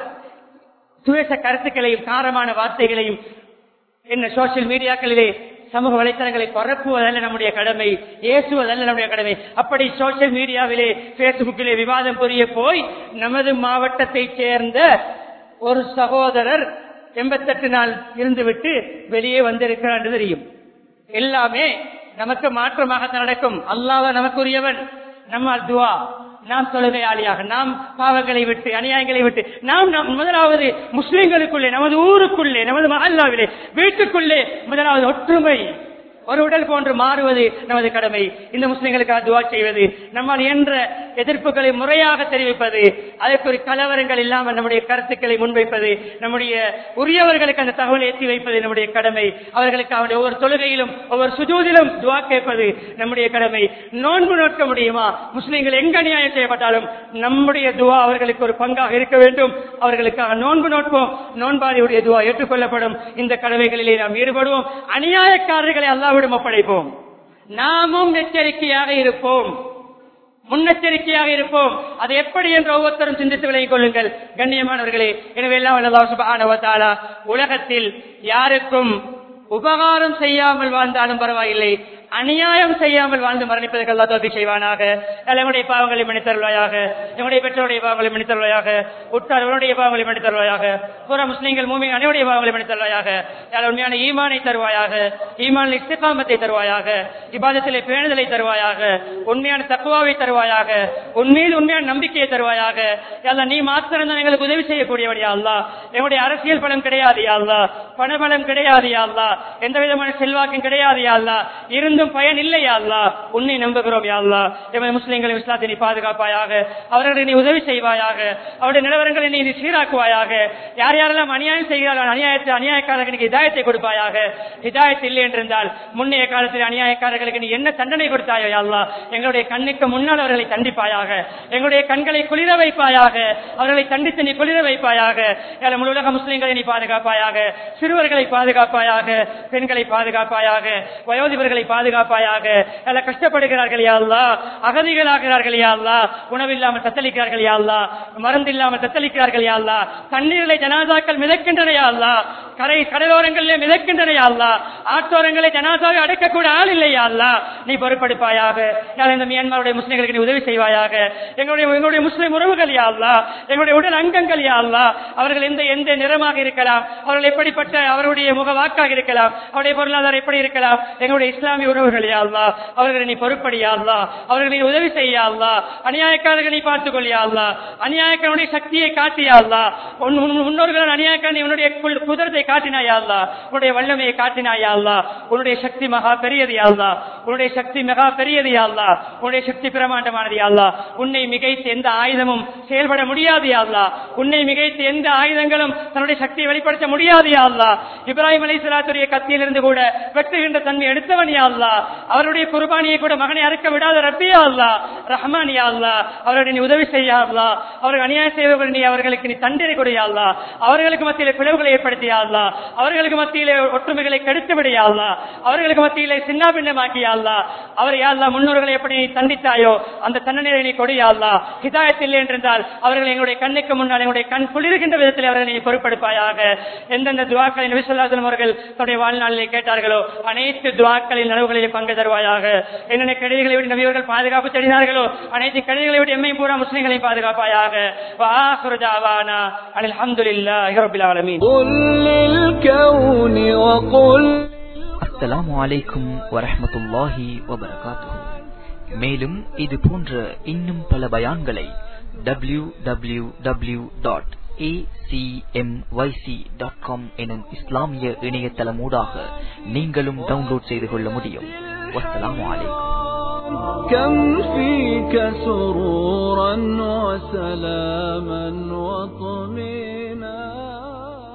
துவேச கருத்துக்களையும் காரமான வார்த்தைகளையும் என்ன சோசியல் மீடியாக்களிலே சமூக வலைத்தளங்களை பரப்புவதல்ல நம்முடைய கடமை ஏசுவதல்ல நம்முடைய கடமை அப்படி சோசியல் மீடியாவிலே பேஸ்புக்கிலே விவாதம் புரிய போய் நமது மாவட்டத்தை சேர்ந்த ஒரு சகோதரர் எண்பத்தெட்டு நாள் இருந்துவிட்டு வெளியே வந்திருக்கிறார் என்று தெரியும் எல்லாமே நமக்கு மாற்றமாக நடக்கும் அல்லாத நமக்குரியவன் நம்மால் துவா நாம் தொழுகையாளியாக நாம் பாவங்களை விட்டு அநியாயங்களை விட்டு நாம் நாம் முதலாவது முஸ்லிம்களுக்குள்ளே நமது ஊருக்குள்ளே நமது மஹல்லாவிலே வீட்டுக்குள்ளே முதலாவது ஒற்றுமை ஒரு உடல் போன்று மாறுவது நமது கடமை இந்த முஸ்லிம்களுக்காக துவா செய்வது நம்மால் என்ற எதிர்ப்புகளை முறையாக தெரிவிப்பது அதற்கு ஒரு கலவரங்கள் இல்லாமல் நம்முடைய கருத்துக்களை முன்வைப்பது நம்முடைய உரியவர்களுக்கு அந்த தகவலை ஏற்றி வைப்பது நம்முடைய கடமை அவர்களுக்கு அவருடைய ஒவ்வொரு தொழுகையிலும் ஒவ்வொரு சுஜூதிலும் துவா கேட்பது நம்முடைய கடமை நோன்பு நோக்க முடியுமா முஸ்லிம்கள் எங்க அநியாயம் செய்யப்பட்டாலும் நம்முடைய துவா அவர்களுக்கு ஒரு பங்காக இருக்க வேண்டும் அவர்களுக்காக நோன்பு நோட்போம் நோன்பாரியுடைய துவா ஏற்றுக்கொள்ளப்படும் இந்த கடமைகளிலே நாம் ஈடுபடுவோம் அநியாயக்காரர்களை அல்லாவிடம் ஒப்படைப்போம் நாமும் எச்சரிக்கையாக இருப்போம் முன்னெச்சரிக்கையாக இருப்போம் அது எப்படி என்று ஒவ்வொருத்தரும் சிந்தித்து விலகிக் கொள்ளுங்கள் கண்ணியமானவர்களே எனவே எல்லாம் வல்லல்லாஹு சுப்ஹானஹு வ தஆலா உலகத்தில் யாருக்கும் உபகாரம் செய்யாமல் வாழ்ந்தாலும் பரவாயில்லை அநியாயம் செய்யாமல் வாழ்ந்து மரணிப்பதற்கு அல்லா தோல்வி செய்வானாக எங்களுடைய பாவங்களை மன்னித்தருள்வாயாக எங்களுடைய பெற்றோருடைய பாவங்களை மன்னித்தருள்வாயாக உற்றார்களுடைய பாவங்களை மன்னித்தருள்வாயாக புற முஸ்லீம்கள் மூமி அனைவருடைய பாவங்களை மன்னித்தருள்வாயாக யார் உண்மையான ஈமானை தருவாயாக ஈமானில் இஸ்திகாமத்தை தருவாயாக இபாதத்திலே பேணுதலை தருவாயாக உண்மையான தக்குவாவை தருவாயாக உண்மையில் உண்மையான நம்பிக்கையை தருவாயாக அல்ல நீ மாத்திரம் தான் எங்களுக்கு உதவி செய்யக்கூடியவடியா அல்லா எங்களுடைய அரசியல் பலம் கிடையாது அல்லா பணபலம் கிடையாது அல்லா எந்த விதமான செல்வாக்கும் கிடையாது அல்லா இருந்தும் பயன் இல்லையா அல்லா உன்னை நம்புகிறோம் யா அல்லா எமது முஸ்லிம்களை இஸ்லாத்தை நீ பாதுகாப்பாயாக அவர்களுக்கு நீ உதவி செய்வாயாக அவருடைய நிலவரங்களை நீ நீ சீராக்குவாயாக யார் யாரெல்லாம் அநியாயம் செய்கிறார்கள் அநியாயத்தை அநியாயக்காரர்களுக்கு நீ இதாயத்தை கொடுப்பாயாக இதாயத்து இல்லை என்றிருந்தால் முன்னைய காலத்தில் அநியாயக்காரர்களுக்கு நீ என்ன தண்டனை கொடுத்தாயோ யா அல்லா எங்களுடைய கண்ணுக்கு முன்னால் அவர்களை தண்டிப்பாயாக எங்களுடைய கண்களை குளிர வைப்பாயாக அவர்களை தண்டித்து நீ குளிர வைப்பாயாக ஏழை முழு உலக முஸ்லிம்களை நீ பாதுகாப்பாயாக சிறுவர்களை பாதுகாப்பாயாக பெண்களை பாதுகாப்பாயாக வயோதிபர்களை பாதுகாப்பாயாக எல்லாம் கஷ்டப்படுகிறார்கள் யாழ்லா அகதிகளாகிறார்கள் யாழ்லா உணவில்லாமல் தத்தளிக்கிறார்கள் யாழ்லா மருந்து இல்லாமல் தத்தளிக்கிறார்கள் யாழ்லா தண்ணீரிலே ஜனாதாக்கள் மிதக்கின்றன யாழ்லா கரை கடலோரங்களிலே மிதக்கின்றன யாழ்லா ஆற்றோரங்களை ஜனாதாவை அடைக்கக்கூட ஆள் இல்லை யாழ்லா நீ பொறுப்படுப்பாயாக யாழ் இந்த மியான்மருடைய முஸ்லிம்களுக்கு நீ உதவி செய்வாயாக எங்களுடைய எங்களுடைய முஸ்லிம் உறவுகள் யாழ்லா எங்களுடைய உடல் அங்கங்கள் யாழ்லா அவர்கள் எந்த எந்த நிறமாக இருக்கலாம் அவர்கள் எப்படிப்பட்ட அவருடைய முக வாக்காக இருக்கலாம் அவருடைய பொருளாதாரம் எப்படி இருக்கலாம் எங்களுடைய இஸ்லாமிய உறவுகள் யாழ்லா அவர்களை நீ பொறுப்படியாள்லா அவர்களை நீ உதவி செய்யாள்லா அநியாயக்காரர்களை நீ பார்த்துக் கொள்ளியாள்லா அநியாயக்காரனுடைய சக்தியை காட்டியாள்லா முன்னோர்கள் அநியாயக்காரன் உன்னுடைய குல்- குதிரத்தை காட்டினாயாள்லா உன்னுடைய வல்லமையை காட்டினாயாள்லா உன்னுடைய சக்தி மகா பெரியது யாழ்லா உன்னுடைய சக்தி மகா பெரியது யாழ்லா உன்னுடைய சக்தி பிரமாண்டமானது யாழ்லா உன்னை மிகைத்து எந்த ஆயுதமும் செயல்பட முடியாது யாழ்லா உன்னை மிகைத்து எந்த ஆயுதங்களும் தன்னுடைய சக்தியை வெளிப்படுத்த முடியாது யாழ்லா இப்ராஹிம் அலை சலாத்துடைய கத்தியிலிருந்து கூட வெட்டுகின்ற தன்மை எடுத்தவன் யாழ்லா அவருடைய குர்பானியை கூட மகனை அறுக்க விடாத ரப்பியா அல்லா ரஹ்மான் யா அல்லா அவருடைய நீ உதவி செய்யா அல்லா அவர்கள் அநியாயம் செய்வர்கள் நீ அவர்களுக்கு நீ தண்டனை கொடையாள்லா அவர்களுக்கு மத்தியிலே பிளவுகளை ஏற்படுத்தியா அல்லா அவர்களுக்கு மத்தியிலே ஒற்றுமைகளை கெடுத்து விடையா அல்லா அவர்களுக்கு மத்தியிலே சின்ன பின்னமாக்கியா அல்லா அவர் யாழ்லா முன்னோர்களை எப்படி நீ தண்டித்தாயோ அந்த தண்டனை நீ கொடியா அல்லா ஹிதாயத் இல்லை என்றிருந்தால் அவர்கள் எங்களுடைய கண்ணுக்கு முன்னால் எங்களுடைய கண் குளிர்கின்ற விதத்தில் அவர்களை நீ பொறுப்படுப்பாயாக எந்தெந்த துவாக்களை நபிசல்லாசலம் அவர்கள் தன்னுடைய வாழ்நாளிலே கேட்டார்களோ அனைத்து துவாக்களின் நனவுகளிலே பங்கு தருவாயாக என்னென்ன கடிதங்களை விட்டு நபியவர்கள் பாதுகாப்பு தேடினார்களோ அனைத்து கடிதங்களை விட்டு எம்மையும் பூரா முஸ்லிம்களை பாதுகாப்பாயாக வாஹுரு தாவானா அனில் அல்ஹம்துலில்லாஹி ரப்பில் ஆலமீன் قل للكون وقل அஸ்ஸலாமு அலைக்கும் வரஹ்மத்துல்லாஹி வபரகாத்துஹு மேலும் இது போன்ற இன்னும் பல பயான்களை www.acmyc.com டாட் காம் எனும் இஸ்லாமிய இணையதளமூடாக நீங்களும் டவுன்லோட் செய்து கொள்ள முடியும் வஸ்ஸலாமு அலைக்கும் كم فيك سرورا وسلاما وطمئنا